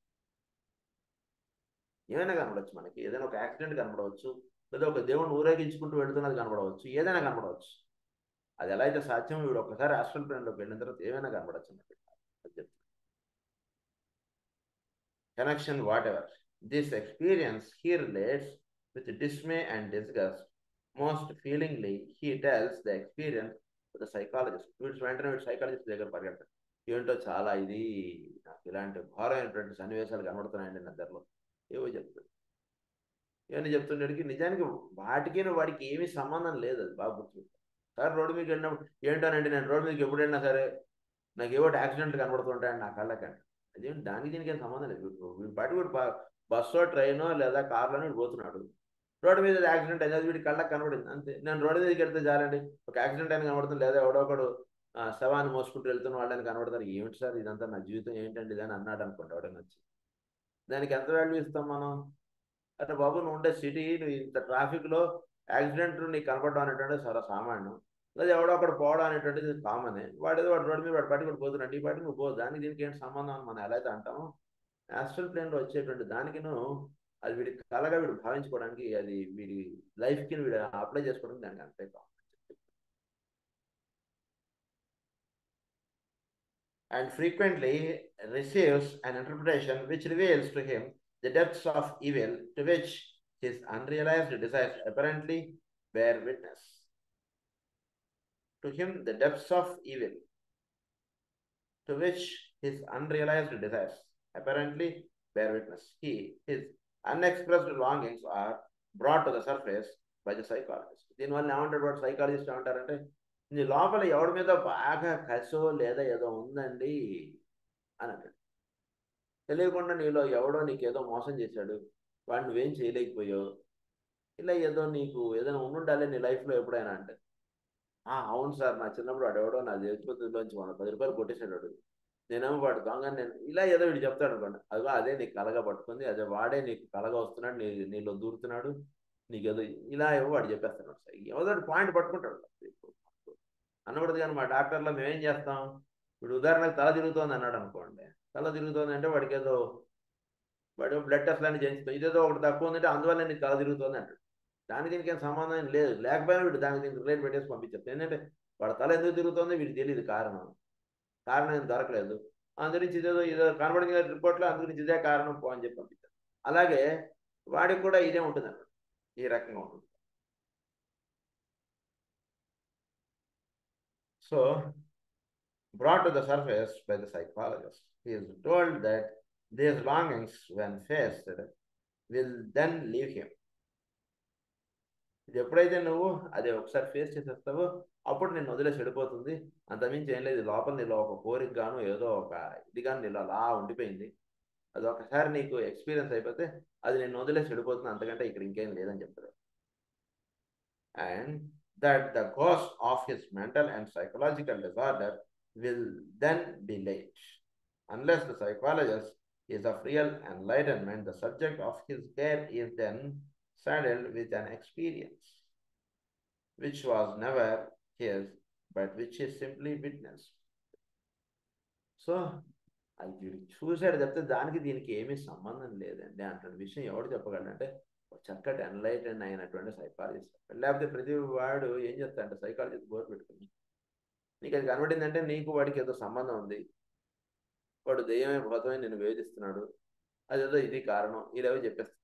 ఏమైనా కనపడవచ్చు మనకి ఏదైనా ఒక యాక్సిడెంట్ కనపడవచ్చు లేదా ఒక దేవుడిని ఊరేగించుకుంటూ వెళ్తున్నది కనపడవచ్చు ఏదైనా కనపడవచ్చు అది ఎలా అయితే సాధ్యం వీడు ఒకసారి హాస్టల్ ప్లేన్లోకి వెళ్ళిన తర్వాత ఏమైనా కనపడవచ్చు అన్నట్టు connection whatever this experience he relates with dismay and disgust most feelingly he tells the experience the psychologist వీడు వెంటనే వీడు సైకాలజిస్ట్ దగ్గర పరిగెడతాడు ఏంటో చాలా ఇది నాకు ఇలాంటి ఘోరమైనటువంటి సన్నివేశాలు కనబడుతున్నాయండి నా దగ్గరలో ఏవో చెప్తాడు ఇవన్నీ చెప్తుండేటికి నిజానికి వాటికి వాడికి ఏమీ సంబంధం లేదు అది బాగా గుర్తు సార్ రోడ్డు మీకు వెళ్ళినప్పుడు ఏంటోనండి నేను రోడ్డు మీకు ఎప్పుడు వెళ్ళినా సరే నాకు ఏవో యాక్సిడెంట్లు కనబడుతుంటాయండి నా కళ్ళకండి అదేంటి దానికి దీనికి ఏం సంబంధం లేదు వీడి పాటి వీడు బస్సో ట్రైనో లేదా కార్లోనే పోతున్నాడు రోడ్డు మీద యాక్సిడెంట్ అయింది వీడి కళ్ళకి కనబడింది అంతే నేను రోడ్డు మీదకి వెళ్తే చాలండి ఒక యాక్సిడెంట్ అయిన కనబడుతుంది లేదా ఎవడో ఒకడు ఆ, శవాన్ని మోసుకుంటూ వెళ్తున్న వాళ్ళని కనబడతారు ఏమిటి సార్ ఇదంతా నా జీవితం ఏంటండి ఇది అని అన్నాడు అనుకోండి ఎవడైనా వచ్చి దానికి ఎంత వాల్యూ ఇస్తాం మనం అంటే బాబు నువ్వు ఉండే సిటీ నువ్వు ఇంత ట్రాఫిక్లో యాక్సిడెంట్ నీకు కనపడడం అనేటువంటిది చాలా సామాన్యం లేదా ఎవడో ఒకడు పోవడం అనేటువంటిది కామనే వాడు ఏదో వాడు రోడ్డు మీద వాడు పట్టుకుని పోతున్నాడు ఈ పాటి నువ్వు పో దానికి దీనికి ఏంటి సంబంధం అని మనం ఎలా అయితే అంటామో యాస్ట్రల్ ప్లేన్లో వచ్చేటువంటి దానికిను అది వీడి కలగా వీడు భావించుకోవడానికి అది వీడి లైఫ్కి వీడు అప్లై చేసుకోవడానికి దానికి అంతే కావాలి and frequently receives an interpretation which reveals to him the depths of evil to which his unrealized desires apparently bear witness. To him, the depths of evil to which his unrealized desires apparently bear witness. He, his unexpressed longings are brought to the surface by the psychologist. దీనివల్ల ఏమంటాడు వాడు psychologist ఏమంటారంటే నీ లోపల ఎవడి మీద బాగా కసో లేదా ఏదో ఉందండి అని అంటాడు తెలియకుండా నీలో ఎవడో నీకేదో మోసం చేశాడు వాడు నువ్వేం చేయలేకపోయావు ఇలా ఏదో నీకు ఏదైనా ఉండాలి నీ లైఫ్లో ఎప్పుడైనా అంటే "ఆ, అవును సార్ నా చిన్నప్పుడు వాడు ఎవడో నా చేతిలోంచి వంద పది రూపాయలు కొట్టేశాడు వాడు నేనేమో వాడు దొంగ నేను ఇలా ఏదో వీడు చెప్తాడు అనుకోండి అదిగో అదే నీకు కలగా పట్టుకుంది అదే వాడే నీకు కలగా వస్తున్నాడు నీ నీలో దూరుతున్నాడు నీకేదో ఇలా ఏవో వాడు చెప్పేస్తున్నాడు సార్ ఏదో ఒకటి పాయింట్ పట్టుకుంటాడు అన్నప్పుడు కానీ మా డాక్టర్లో మేమేం చేస్తాం ఇప్పుడు ఉదాహరణకు తల తిరుగుతోంది అన్నాడు అనుకోండి తల తిరుగుతోంది అంటే వాడికి ఏదో వాడు బ్లడ్ టెస్ట్ అని చేయించుతాం ఇదేదో ఒకటి తక్కువ ఉందంటే అందువల్ల నీకు తల తిరుగుతోంది అంటాడు దానికి దీనికి ఏం సంబంధం ఏం లేదు లేకపోయినా వీడు దానికి దీనికి రిలేట్ పెట్టేసి పంపించేస్తాం ఏంటంటే వాడు తల ఎందుకు తిరుగుతోందో వీడికి తెలియదు కారణం కారణం ఏం దొరకలేదు అందురించి ఇదేదో ఇదో కనబడింది రిపోర్ట్లో అందుగురించి ఇదే కారణం పో అని చెప్పి పంపించారు అలాగే వాడికి కూడా ఇదే ఉంటుంది అన్నమాట ఈ రకంగా ఉంటుంది So, brought to the surface by the psychologist, he is told that these longings, when faced, will then leave him. ఇది ఎప్పుడైతే నువ్వు అది ఒకసారి ఫేస్ చేసేస్తావో అప్పుడు నేను వదిలేసి వెళ్ళిపోతుంది అంతమించి ఏం లేదు లోపల నీలో ఒక కోరిక గాను ఏదో ఒక ఇది గాను నీలో అలా ఉండిపోయింది అది ఒకసారి నీకు ఎక్స్పీరియన్స్ అయిపోతే అది నేను వదిలేసి వెళ్ళిపోతుంది అంతకంటే ఇక్కడ ఇంకేం లేదని చెప్తారు and that the cause of his mental and psychological disorder will then be late. Unless the psychologist is of real enlightenment, the subject of his care is then saddled with an experience which was never his, but which is simply witnessed. So అది వీడికి చూశాడు చెప్తే దానికి దీనికి ఏమీ సంబంధం లేదండి అంటున్న విషయం ఎవడు చెప్పగలంటే ఒక చక్కటి ఎన్లైటెన్ అయినటువంటి సైకాలజిస్ట్ లేకపోతే ప్రతి వాడు ఏం చేస్తాడంటే సైకాలజిస్ట్ బోర్ పెట్టుకుని నీకు అది కనబడిందంటే నీకు వాడికి ఏదో సంబంధం ఉంది వాడు దెయ్యమే భూతమే నిన్ను వేధిస్తున్నాడు అదేదో ఇది కారణం ఇలావే చెప్పేస్తా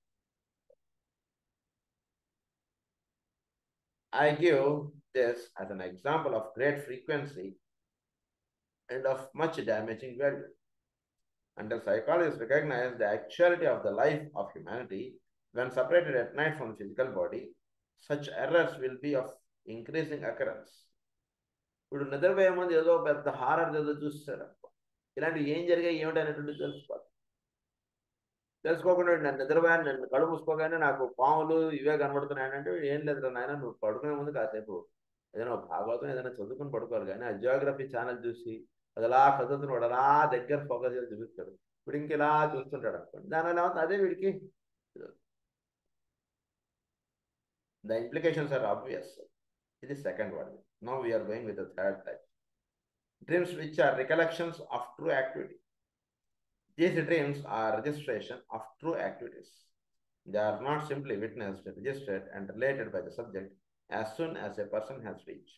I give this as an example of great frequency and of much damaging value. Until psychologists recognize the actuality of the life of humanity when separated at night from the physical body, such errors will be of increasing occurrence. ఇప్పుడు నిద్రపోయే ముందు ఏదో పెద్ద horror ఏదో చూస్తాడు ఇలాంటివి ఏం జరిగాయి ఏమిటనేటువంటి తెలుసుకోవాలి తెలుసుకోకుండా నేను నిద్రపోయాను నేను కళ్ళు మూసుకోగానే నాకు పాములు ఇవే కనబడుతున్నాయి అంటే ఏం లేదు నాయన నువ్వు పడుకునే ముందు కాసేపు ఏదైనా ఒక భాగవతం ఏదైనా చదువుకుని పడుకోవాలి కానీ ఆ జియోగ్రఫీ ఛానల్ చూసి అది అలా చదువుతున్నాడు అలా దగ్గర ఫోకస్ చేసి చూపిస్తాడు ఇప్పుడు ఇంక ఇలా చూస్తుంటాడు అనుకోండి దానివల్ల ఏమవుతుంది అదే వీడికి The implications are obvious. It is second one. Now we are going with the third type. Dreams which are recollections of true activity. These dreams are registration of true activities. They are not simply witnessed, registered, and related by the subject as soon as a person has reached.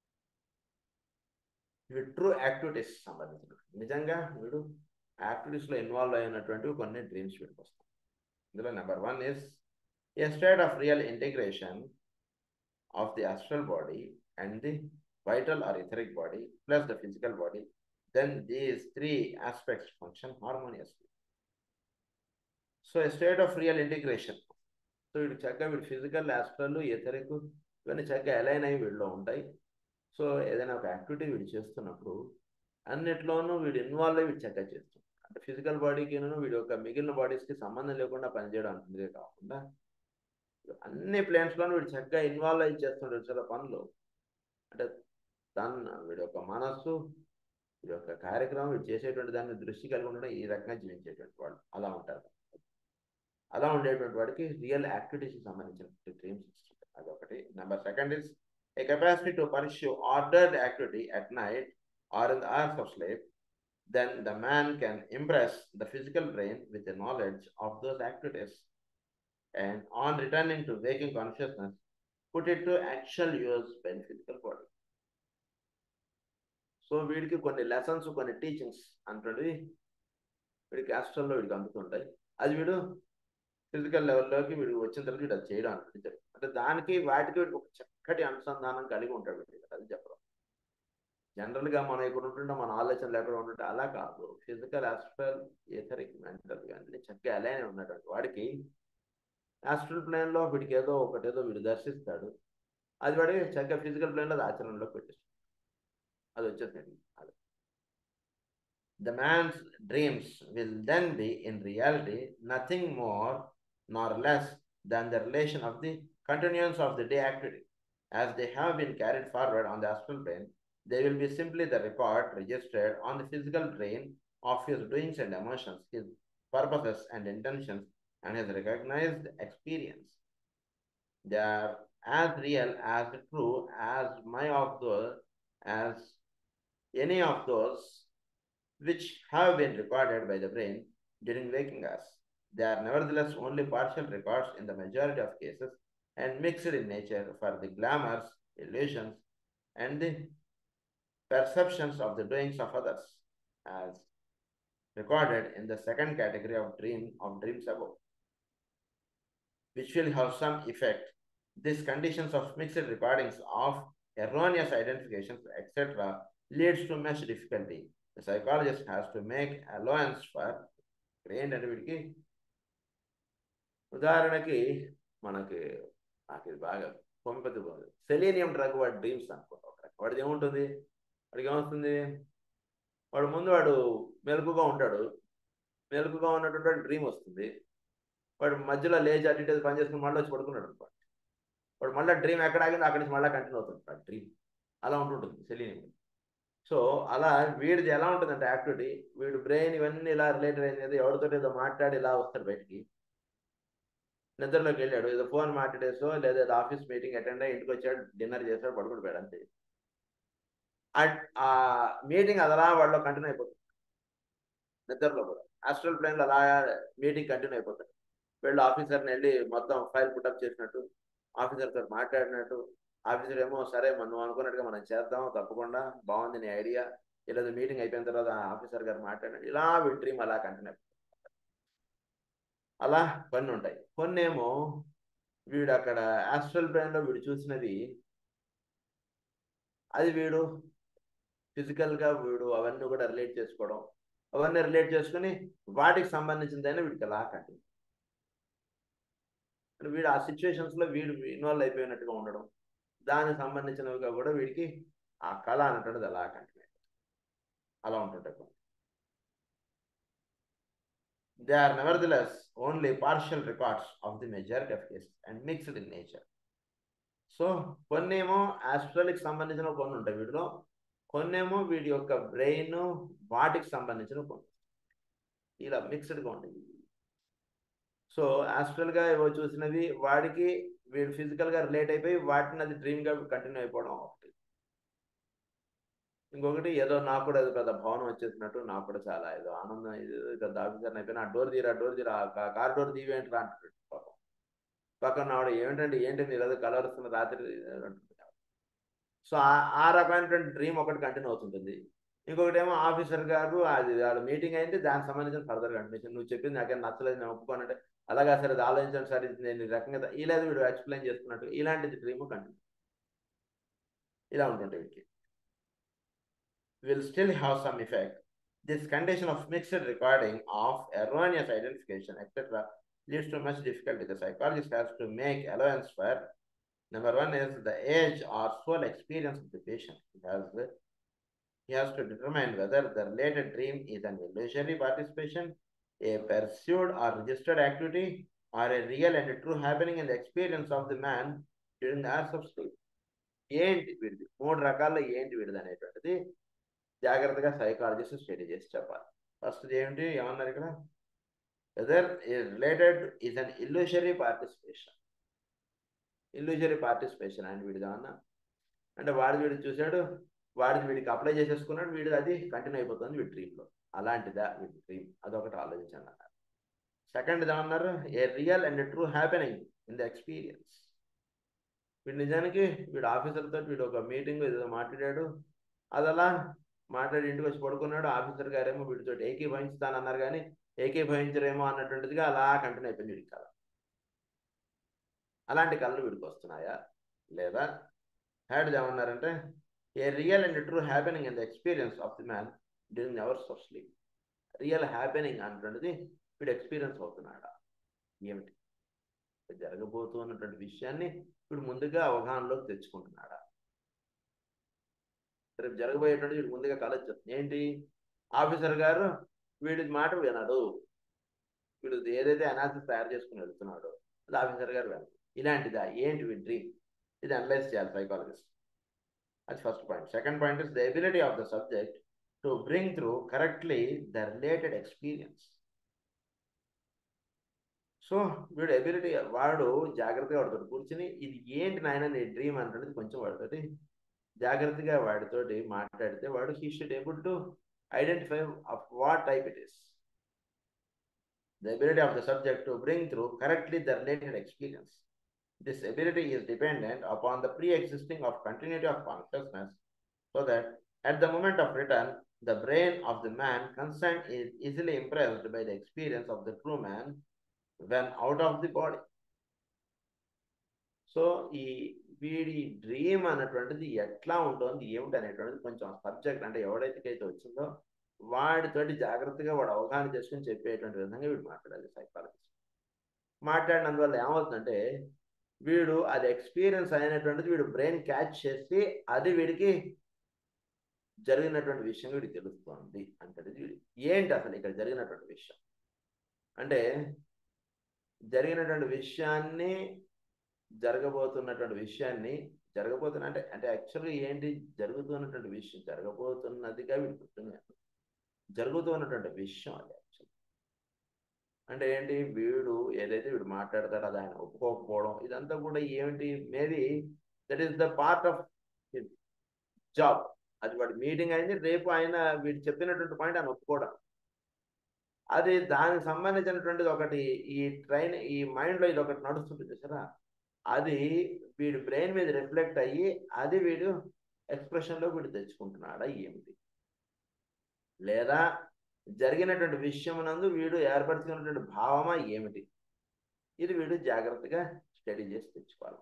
ఇవి true activities సంబంధించిన నిజంగా వీడు యాక్టివిటీస్లో involve అయినటువంటివి కొన్ని dreams వీడికి వస్తాయి ఇందులో number one is a state of real integration of the astral body and the vital or etheric body plus the physical body, then these three aspects function harmoniously. So a state of real integration. So వీడు చక్కగా వీడు physical astral etheric ఇవన్నీ చక్కగా align అయ్యి వీడిలో ఉంటాయి so ఏదైనా ఒక activity వీడు చేస్తున్నప్పుడు అన్నిట్లోనూ వీడు ఇన్వాల్వ్ అయ్యి వీడు చక్కగా చేస్తున్నాడు అంటే ఫిజికల్ బాడీకి వీడి యొక్క మిగిలిన బాడీస్కి సంబంధం లేకుండా పనిచేయడం అంతే కాకుండా అన్ని ప్లేన్స్లోనూ వీడు చక్కగా ఇన్వాల్వ్ అయ్యి చేస్తుంటాడు చాలా పనులు అంటే తన వీడి యొక్క మనస్సు వీడి యొక్క కార్యక్రమం వీడు చేసేటువంటి దాన్ని దృష్టి కలిగి ఉండడం ఈ రకంగా జీవించేటువంటి వాడు అలా ఉంటారు అలా ఉండేటువంటి వాడికి రియల్ యాక్టివిటీస్కి సంబంధించిన డ్రీమ్స్ ఇస్తుంటారు అదొకటి number second is a capacity to pursue ordered activity at night or in the hours of sleep then the man can impress the physical brain with the knowledge of those activities and on returning to waking consciousness put it to actual use by the physical body so వీడికి కొన్ని lessons కొన్ని teachings అంటుంది వీడికి హాస్టల్లో వీడికి అందుతుంటాయి అది వీడు physical లెవెల్లోకి వీడు వచ్చిన తర్వాత వీడు అది చేయడం అనేది అంటే దానికి వాటికి వీడికి ఒక చక్కటి అనుసంధానం కలిగి ఉంటాడు వీడికి అది చెప్పడం జనరల్గా మనం ఇక్కడ ఉంటుంటే మన ఆలోచనలు ఎక్కడ ఉంటుంటే అలా కాదు ఫిజికల్ ఆస్ట్రల్ ఏథరిక్ మెంటల్ అన్ని చక్కగా అలానే ఉన్నటువంటి వాడికి ఆస్ట్రల్ ప్లేన్లో వీడికి ఏదో ఒకటి ఏదో వీడు దర్శిస్తాడు అది వాడి చక్కగా ఫిజికల్ ప్లేన్లో అది ఆచరణలో పెట్టేస్తాడు అది వచ్చేసింది అది the man's dreams will then be in reality nothing more nor less than the relation of the continuance of the day activity as they have been carried forward on the astral plane they will be simply the record registered on the physical plane of his doings and emotions, his purposes and intentions, and his recognized experience. They are as real, as true as my of those, as any of those which have been recorded by the brain during waking us. They are nevertheless only partial records in the majority of cases and mixed in nature for the glamours, illusions, and the perceptions of the doings of others as recorded in the second category of dream of dreams above which will have some effect these conditions of mixed recordings of erroneous identifications etc leads to much difficulty the psychologist has to make allowance for ఏంటంటే వీడికి ఉదాహరణకి మనకి నాకు ఇది బాగా పంపతి selenium drug వాడి dreams అనుకుంటా వాడిది ఏముంటుంది వాడికి ఏమొస్తుంది వాడు ముందు వాడు మెలకుగా ఉంటాడు మెలకుగా ఉన్నటువంటి వాడు డ్రీమ్ వస్తుంది వాడు మధ్యలో లేచి అటు ఇటు పని చేసుకుని మళ్ళీ వచ్చి పడుకున్నాడు అనుకోండి వాడు మళ్ళీ డ్రీమ్ ఎక్కడ ఆగింది అక్కడి నుంచి మళ్ళీ కంటిన్యూ అవుతుంది వాడు డ్రీమ్ అలా ఉంటుంటుంది సెలీనియం సో అలా వీడిది ఎలా ఉంటుందంటే యాక్టివిటీ వీడు బ్రెయిన్ ఇవన్నీ ఇలా రిలేటెడ్ అయినది ఎవరితో ఏదో మాట్లాడి ఇలా వస్తాడు బయటికి నిద్రలోకి వెళ్ళాడు ఏదో ఫోన్ మాట్లాడేసో లేదా ఏదో ఆఫీస్ మీటింగ్ అటెండ్ అయ్యి ఇంటికి వచ్చాడు డిన్నర్ చేశాడు పడుకుని పోయాడు అంతే ఆ మీటింగ్ అది అలా వాళ్ళలో కంటిన్యూ అయిపోతుంది నిద్రలో కూడా ఆస్ట్రల్ ప్లేన్లో అలా మీటింగ్ కంటిన్యూ అయిపోతుంది వీళ్ళు ఆఫీసర్ని వెళ్ళి మొత్తం ఫైల్ పుటప్ చేసినట్టు ఆఫీసర్తో మాట్లాడినట్టు ఆఫీసర్ ఏమో సరే మనం అనుకున్నట్టుగా మనం చేద్దాం తప్పకుండా బాగుంది నీ ఐడియా ఇలా మీటింగ్ అయిపోయిన తర్వాత ఆఫీసర్ గారు మాట్లాడినట్టు ఇలా వీడి డ్రీమ్ అలా కంటిన్యూ అయిపోతుంది అలా కొన్ని ఉంటాయి కొన్ని ఏమో వీడు అక్కడ ఆస్ట్రల్ బ్రెయిన్లో వీడు చూసినది అది వీడు ఫిజికల్గా వీడు అవన్నీ కూడా రిలేట్ చేసుకోవడం అవన్నీ రిలేట్ చేసుకుని వాటికి సంబంధించిందైనా వీడికి అలా కంటిన్యూ వీడు ఆ సిచ్యువేషన్స్లో వీడు ఇన్వాల్వ్ అయిపోయినట్టుగా ఉండడం దానికి సంబంధించినవిగా కూడా వీడికి ఆ కళ అనేటువంటిది అలా కంటిన్యూ అలా ఉంటుంటాయి కొన్ని they are nevertheless only partial records of the majority of cases and mixed in nature so కొన్ని ఏమో ఆస్ట్రల్కి సంబంధించిన కొన్ని ఉంటాయి వీటిలో కొన్నేమో వీడి యొక్క బ్రెయిన్ వాటికి సంబంధించిన కొన్ని ఇలా మిక్స్డ్గా ఉంటాయి సో ఆస్ట్రల్గా ఏవో చూసినవి వాడికి వీడు ఫిజికల్గా రిలేట్ అయిపోయి వాటిని అది డ్రీమ్గా కంటిన్యూ అయిపోవడం ఒకటి ఇంకొకటి ఏదో నాకు కూడా ఏదో పెద్ద భవనం వచ్చేసినట్టు నాకు కూడా చాలా ఏదో ఆనందం ఇది పెద్ద ఆఫీసర్ అయిపోయినా డోర్ తీరా డోర్ తీరా కార్ డోర్ తీవేంట్రా అంటున్నాడు పాపం పక్కన ఆవిడ ఏమిటండి ఏంటి మీరు ఏదో కలవరుస్తున్న రాత్రి సో ఆ రకమైనటువంటి డ్రీమ్ ఒకటి కంటిన్యూ అవుతుంటుంది ఇంకొకటి ఏమో ఆఫీసర్ గారు అది వాళ్ళ మీటింగ్ అయింది దానికి సంబంధించిన ఫర్దర్ కంటిన్యూషన్ నువ్వు చెప్పింది నాకేం నచ్చలేదు నేను ఒప్పుకోనంటే అలాగా సరే అది ఆలోచించండి సరే నేను ఈ రకంగా ఇలా వీడు ఎక్స్ప్లెయిన్ చేస్తున్నట్టు ఇలాంటిది డ్రీమ్ కంటిన్యూ ఇలా ఉంటుంటాయి వీటికి will still have some effect. This condition of mixed recording of erroneous identification, etc., leads to much difficulty. The psychologist has to make allowance for number one is the age or soul experience of the patient. He has, he has to determine whether the related dream is an illusory participation, a pursued or registered activity, or a real and true happening in the experience of the man during the hours of sleep ఏంటి వీడిది మూడు రకాల్లో ఏంటి వీడిది అనేటువంటిది జాగ్రత్తగా psychologist study చేసి చెప్పాలి ఫస్ట్ ఏమిటి ఏమన్నారు ఇక్కడ whether related is an illusory participation illusory participation అని వీడిది అన్న అంటే వాడి వీడు చూశాడు వాడిది వీడికి అప్లై చేసేసుకున్నాడు వీడు అది కంటిన్యూ అయిపోతుంది వీడి డ్రీమ్లో అలాంటిదా వీడి డ్రీమ్ అదొకటి ఆలోచించండి అన్నారు సెకండ్ ఏమన్నారు a real and true happening in the experience వీడు నిజానికి వీడు ఆఫీసర్తో వీడు ఒక మీటింగ్ ఏదో మాట్లాడాడు అది అలా మాట్లాడి ఇంటికి వచ్చి పడుకున్నాడు ఆఫీసర్ గారేమో వీడితో ఏకీభవించుతానన్నారు కానీ ఏకీభవించరేమో అన్నటువంటిదిగా అలా కంటిన్యూ అయిపోయింది వీడికి కళ అలాంటి కళలు వీడికి వస్తున్నాయా లేదా థర్డ్ ఏమన్నారంటే a real and true happening in the experience of the man during hours of sleep real happening అంటున్నది వీడు ఎక్స్పీరియన్స్ అవుతున్నాడా ఏమిటి జరగబోతున్నటువంటి విషయాన్ని వీడు ముందుగా అవగాహనలోకి తెచ్చుకుంటున్నాడా రేపు జరగబోయేటువంటి వీడు ముందుగా కలొచ్చు ఏంటి ఆఫీసర్ గారు వీడి మాట వినడు వీడు ఏదైతే అనాలిసిస్ తయారు చేసుకుని వెళ్తున్నాడో అది ఆఫీసర్ గారు వినడు ఇలాంటిదా ఏంటి వీడి డ్రీమ్ ఇది అనలైజ్ చేయాలి సైకాలజిస్ట్ అది first point second point is the ability of the subject to bring through correctly the related experience so వీడు ఎబిలిటీ వాడు జాగ్రత్తగా వాడితో కూర్చుని ఇది ఏంటి నాయన నీ డ్రీమ్ అంటున్నది కొంచెం వాడితోటి జాగ్రత్తగా వాడితోటి మాట్లాడితే వాడు he should able to identify of what type it is the ability of the subject to bring through correctly the related experience This ability is dependent upon the pre-existing of continuity of consciousness so that at the moment of return, the brain of the man concerned is easily impressed by the experience of the true man when out of the body. So ఈ వీడి dream అన్నటువంటిది ఎట్లా ఉంటుంది ఏమిటి అనేటువంటిది కొంచెం subject అంటే ఎవడైతే అయితే వచ్చిందో వాడితోటి జాగ్రత్తగా వాడు అవగాహన చేసుకుని చెప్పేటువంటి విధంగా వీడు మాట్లాడాలి సైకాలజిస్ట్ మాట్లాడినందువల్ల ఏమవుతుందంటే వీడు అది ఎక్స్పీరియన్స్ అయినటువంటిది వీడు బ్రెయిన్ క్యాచ్ చేసి అది వీడికి జరిగినటువంటి విషయం వీడికి తెలుస్తుంది అంటే వీడి ఏంటి అసలు ఇక్కడ జరిగినటువంటి విషయం అంటే జరిగినటువంటి విషయాన్ని జరగబోతున్నటువంటి విషయాన్ని జరగబోతున్న అంటే అంటే యాక్చువల్గా ఏంటి జరుగుతున్నటువంటి విషయం జరగబోతున్నదిగా వీడు గుర్తుంది జరుగుతున్నటువంటి విషయం అది యాక్చువల్ అంటే ఏంటి వీడు ఏదైతే వీడు మాట్లాడతాడో అది ఆయన ఒప్పుకోకపోవడం ఇదంతా కూడా ఏమిటి maybe that is the part of job అది వాడి మీటింగ్ అయింది రేపు ఆయన వీడు చెప్పినటువంటి పాయింట్ ఆయన ఒప్పుకోవడం అది దానికి సంబంధించినటువంటిది ఒకటి ఈ ట్రైన్ ఈ మైండ్లో ఇది ఒకటి నడుస్తుంది చూసారా అది వీడి బ్రెయిన్ మీద రిఫ్లెక్ట్ అయ్యి అది వీడు ఎక్స్ప్రెషన్లో వీడు తెచ్చుకుంటున్నాడా ఏమిటి లేదా జరిగినటువంటి విషయమునందు వీడు ఏర్పరచుకున్నటువంటి భావమా ఏమిటి ఇది వీడు జాగ్రత్తగా స్టడీ చేసి తెచ్చుకోవాలి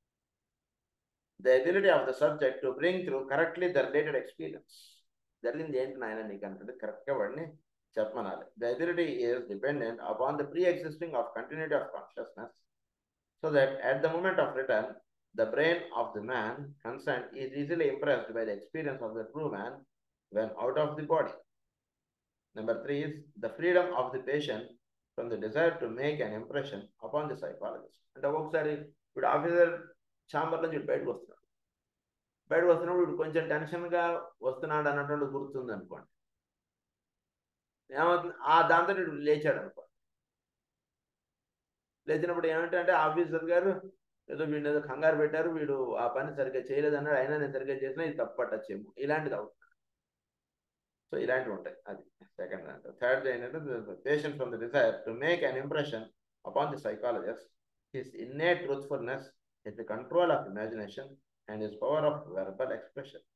the ability of the subject to bring through correctly the related experience జరిగింది ఏంటి నాయన నీకు అంటే కరెక్ట్గా వాడిని చెప్పమనాలి the ability is dependent upon the pre existing of continuity of consciousness so that at the moment of return the brain of the man concern is easily impressed by the experience of the true man when out of the body Number three is the freedom of the patient from the desire to make an impression upon the psychologist. అంటే ఒక్కొక్కసారి ఇప్పుడు officer chamber నుంచి బయటకు వస్తున్నాడు బయటకు వస్తున్నప్పుడు ఇప్పుడు కొంచెం టెన్షన్గా వస్తున్నాడు అన్నటువంటి గుర్తుంది అనుకోండి ఏమవుతుంది ఆ దాంతో వీడు లేచాడు అనుకోండి లేచినప్పుడు ఏమిటంటే ఆఫీసర్ గారు ఏదో వీడిని ఏదో కంగారు పెట్టారు వీడు ఆ పని సరిగ్గా చేయలేదన్నాడు అయినా నేను సరిగ్గా చేసినా ఇది తప్పు పట్టచ్చేమో ఇలాంటిది అవుతుంది సో ఇలాంటివి ఉంటాయి అది సెకండ్ అంటే థర్డ్ ఏంటంటే patient from the desire to make an impression upon the psychologist his innate truthfulness is the control of imagination and his power of verbal expression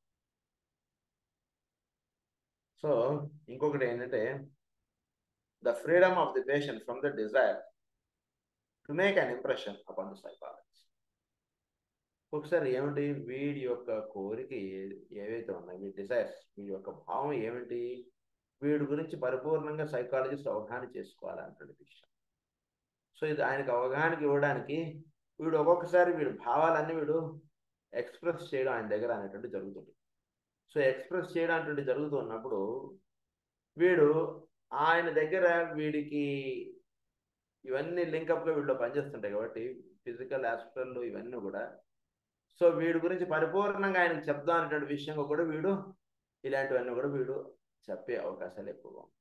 so ఇంకొకటి ఏంటంటే the freedom of the patient from the desire to make an impression upon the psychologist ఒకసారి ఏమిటి వీడి యొక్క కోరిక ఏవైతే ఉన్నాయి వీడి డిజైర్స్ వీడి యొక్క భావం ఏమిటి వీడి గురించి పరిపూర్ణంగా సైకాలజిస్ట్ అవగాహన చేసుకోవాలన్నటువంటి విషయం సో ఇది ఆయనకు అవగాహనకి ఇవ్వడానికి వీడు ఒక్కొక్కసారి వీడి భావాలన్నీ వీడు ఎక్స్ప్రెస్ చేయడం ఆయన దగ్గర అనేటువంటి జరుగుతుంది సో ఎక్స్ప్రెస్ చేయడం అనేటువంటి జరుగుతున్నప్పుడు వీడు ఆయన దగ్గర వీడికి ఇవన్నీ లింకప్గా వీళ్ళు పనిచేస్తుంటాయి కాబట్టి ఫిజికల్ ఆస్ట్రల్ ఇవన్నీ కూడా సో వీడి గురించి పరిపూర్ణంగా ఆయనకు చెప్దాం అనేటువంటి విషయంగా కూడా వీడు ఇలాంటివన్నీ కూడా వీడు చెప్పే అవకాశాలు ఎక్కువగా ఉంటాయి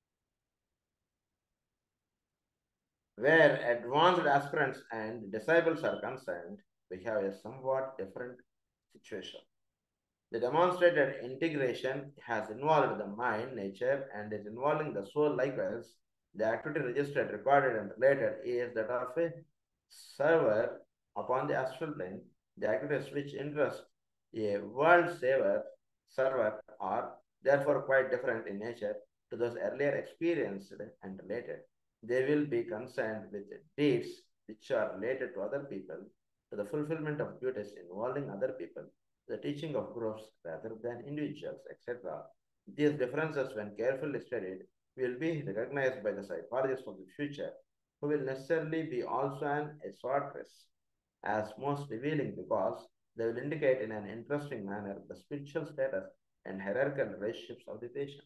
Where advanced aspirants and disciples are concerned, we have a somewhat different situation. The demonstrated integration has involved the mind, nature, and is involving the soul likewise. The activity registered, recorded, and related is that of a server upon the astral plane. The activities which interest a world saver server are therefore quite different in nature to those earlier experienced and related. They will be concerned with deeds which are related to other people, to the fulfillment of duties involving other people, the teaching of groups rather than individuals, etc. These differences, when carefully studied, will be recognized by the psychologists of the future, who will necessarily be also an esoterist, as most revealing because they will indicate in an interesting manner the spiritual status and hierarchical relationships of the patient.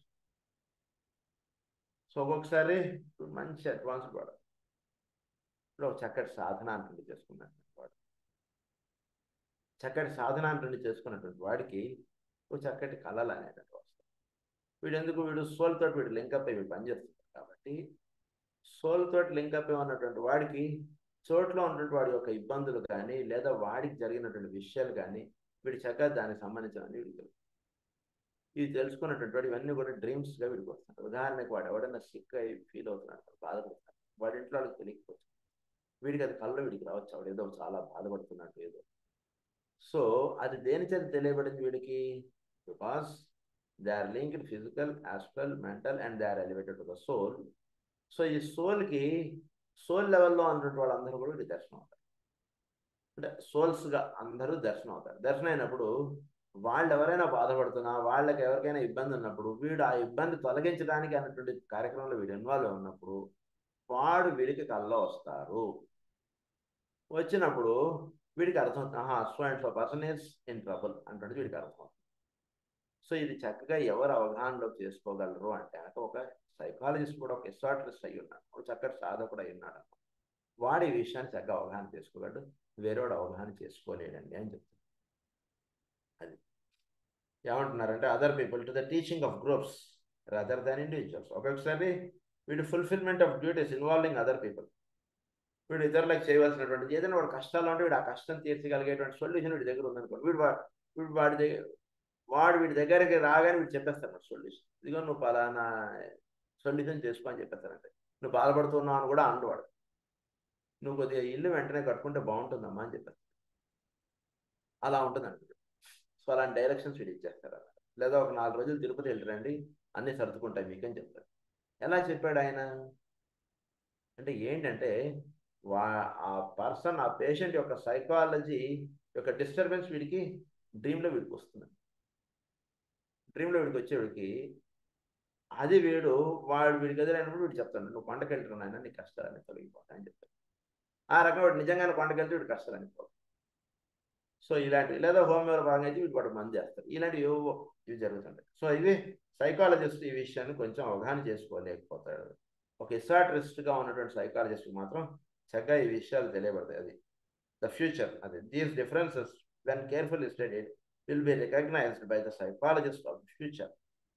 So ఒక్కొక్కసారి ఇప్పుడు మంచి advanced వాడు ఇప్పుడు ఒక చక్కటి సాధన అంటుంది చేసుకున్నటువంటి వాడు చక్కటి సాధన అంటుంది చేసుకున్నటువంటి వాడికి ఒక చక్కటి కళలు అనేటువంటి వస్తాయి వీడు ఎందుకు వీడు సోల్ తోటి వీడు లింకప్ అయి వీడు పనిచేస్తున్నాడు కాబట్టి సోల్ తోటి లింకప్ అయి ఉన్నటువంటి వాడికి చోట్లో ఉన్నటువంటి వాడి యొక్క ఇబ్బందులు కానీ లేదా వాడికి జరిగినటువంటి విషయాలు కానీ వీడు చక్కగా దానికి సంబంధించినవన్నీ వీడికి తెలుసు ఇవి తెలుసుకున్నటువంటి వాడు ఇవన్నీ కూడా డ్రీమ్స్గా వీడికి వస్తున్నాడు ఉదాహరణకు వాడు ఎవడన్నా సిక్ అయి ఫీల్ అవుతున్నాడు బాధపడుతున్నాడు వాడి ఇంట్లో వాళ్ళకి తెలియకపోవచ్చు వీడికి అది కళ్ళు వీడికి రావచ్చు ఆవిడ ఏదో చాలా బాధపడుతున్నట్టు ఏదో సో అది దేని చేత తెలియబడింది వీడికి because they are linked physical astral mental and they are elevated to the soul so ఈ సోల్కి సోల్ లెవెల్లో ఉన్నటువంటి వాళ్ళందరూ కూడా వీడికి దర్శనం అవుతారు అంటే సోల్స్గా అందరూ దర్శనం అవుతారు దర్శనం అయినప్పుడు వాళ్ళు ఎవరైనా బాధపడుతున్నా వాళ్ళకి ఎవరికైనా ఇబ్బంది ఉన్నప్పుడు వీడు ఆ ఇబ్బంది తొలగించడానికి అన్నటువంటి కార్యక్రమంలో వీడు ఇన్వాల్వ్ ఉన్నప్పుడు వాడు వీడికి కల్లో వస్తారు వచ్చినప్పుడు వీడికి అర్థం ఆహా so and so person is in trouble అంటే వీడికి అర్థం సో ఇది చక్కగా ఎవరు అవగాహనలో చేసుకోగలరు అంటే కనుక ఒక సైకాలజిస్ట్ కూడా ఒక ఎస్ఆర్టిస్ట్ అయి ఉన్నాడు ఒక చక్కటి సాధకుడు అయి ఉన్నాడు వాడు ఈ విషయాన్ని చక్కగా అవగాహన చేసుకోగలడు వేరేవాడు అవగాహన చేసుకోలేడండి అని చెప్తాడు అది ఏమంటున్నారంటే other people to the teaching of groups rather than individuals ఒక్కొక్కసారి వీడు fulfilment of duties involving other people వీడు ఇతరులకు చేయవలసినటువంటి ఏదైనా వాడు కష్టాలు ఉంటే వీడు ఆ కష్టం తీర్చగలిగేటువంటి సొల్యూషన్ వీడి దగ్గర ఉందనుకోండి వీడు వీడు వాడి దగ్గర వాడు వీడి దగ్గరికి రాగానే వీడు చెప్పేస్తాడు సొల్యూషన్ ఇదిగో నువ్వు పలానా సొల్యూషన్ చేసుకో అని చెప్పేస్తానంటే నువ్వు బాధపడుతున్నావు అని కూడా అండవాడు నువ్వు కొద్దిగా ఇల్లు వెంటనే కట్టుకుంటే బాగుంటుందమ్మా అని చెప్పేస్తాడు అలా ఉంటుంది అనుకుంటు సో అలాంటి డైరెక్షన్స్ వీడు ఇచ్చేస్తారు అన్నమాట లేదా ఒక నాలుగు రోజులు తిరుపతి వెళ్ళరండి అన్నీ సర్దుకుంటాయి మీకని చెప్తారు ఎలా చెప్పాడు ఆయన అంటే ఏంటంటే వా ఆ పర్సన్ ఆ పేషెంట్ యొక్క సైకాలజీ యొక్క డిస్టర్బెన్స్ వీడికి డ్రీమ్లో వీడికి వస్తుంది డ్రీమ్లో వీడికి వచ్చేవాడికి అది వీడు వాడు వీడికి ఎదురైనప్పుడు వీడు చెప్తాడు నువ్వు కొండకి వెళ్తున్నాయన నీ కష్టాలని తొలగిపోతాయని చెప్తాడు ఆ రకం వాడు నిజంగానే కొండకి వెళ్తే వీడు కష్టాలని పోతాయి సో ఇలాంటివి లేదా హోమియోలో భాగంగా అయితే వీడు వాడు మంది చేస్తారు ఇలాంటివి ఏవో ఇవి జరుగుతుంటాయి సో ఇవి సైకాలజిస్ట్ ఈ విషయాన్ని కొంచెం అవగాహన చేసుకోలేకపోతాడు ఒక ఇసాట్రిస్ట్గా ఉన్నటువంటి సైకాలజిస్ట్ మాత్రం చక్కగా ఈ విషయాలు తెలియబడతాయి అది ద ఫ్యూచర్ అది these differences when careful studied will be recognised by the psychologist of the future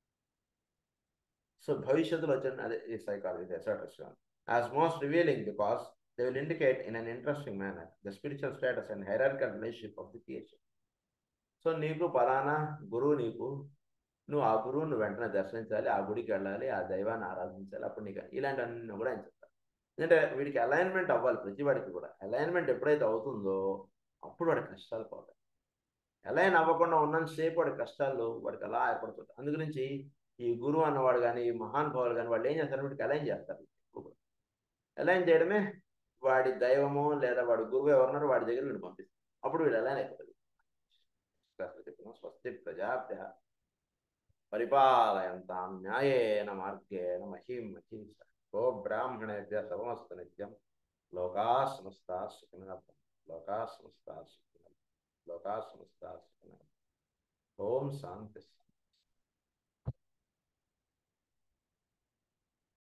so భవిష్యత్తులో వచ్చిన అదే ఈ psychology esoterist as most revealing because they will indicate in an interesting manner the spiritual status and hierarchical relationship of the creation. So నీకు పలానా గురువు నీకు నువ్వు ఆ గురువు నువ్వు వెంటనే దర్శించాలి ఆ గుడికి వెళ్ళాలి ఆ దైవాన్ని ఆరాధించాలి అప్పుడు నీకు ఇలాంటివన్నీ కూడా ఆయన చెప్తారు ఎందుకంటే వీడికి అలైన్మెంట్ అవ్వాలి ప్రతి వాడికి కూడా అలైన్మెంట్ ఎప్పుడైతే అవుతుందో అప్పుడు వాడి కష్టాలు పోతాయి అలైన్ అవ్వకుండా ఉన్నంతసేపు వాడి కష్టాలు వాడికి అలా ఏర్పడుతుంటాయి అందుగురించి ఈ గురువు అన్నవాడు కానీ ఈ మహానుభావులు కానీ వాళ్ళు ఏం చేస్తారు వీడికి అలైన్ చేస్తారు అలైన్ చేయడమే వాడి దైవము లేదా వాడి గురువు ఎవరున్నారో వాడి దగ్గర వీడు పంపిస్తారు అప్పుడు వీడు ఎలా అయిపోతుంది స్వస్తి ప్రజాభ్య పరిపాలయంతాం న్యాయేన మార్గేణ మహీం మహీం గో బ్రాహ్మణేభ్య సమస్తు నిత్యం లోకా సమస్త సుఖిన లోకా సమస్త సుఖిన లోకా సమస్త సుఖిన ఓం శాంతి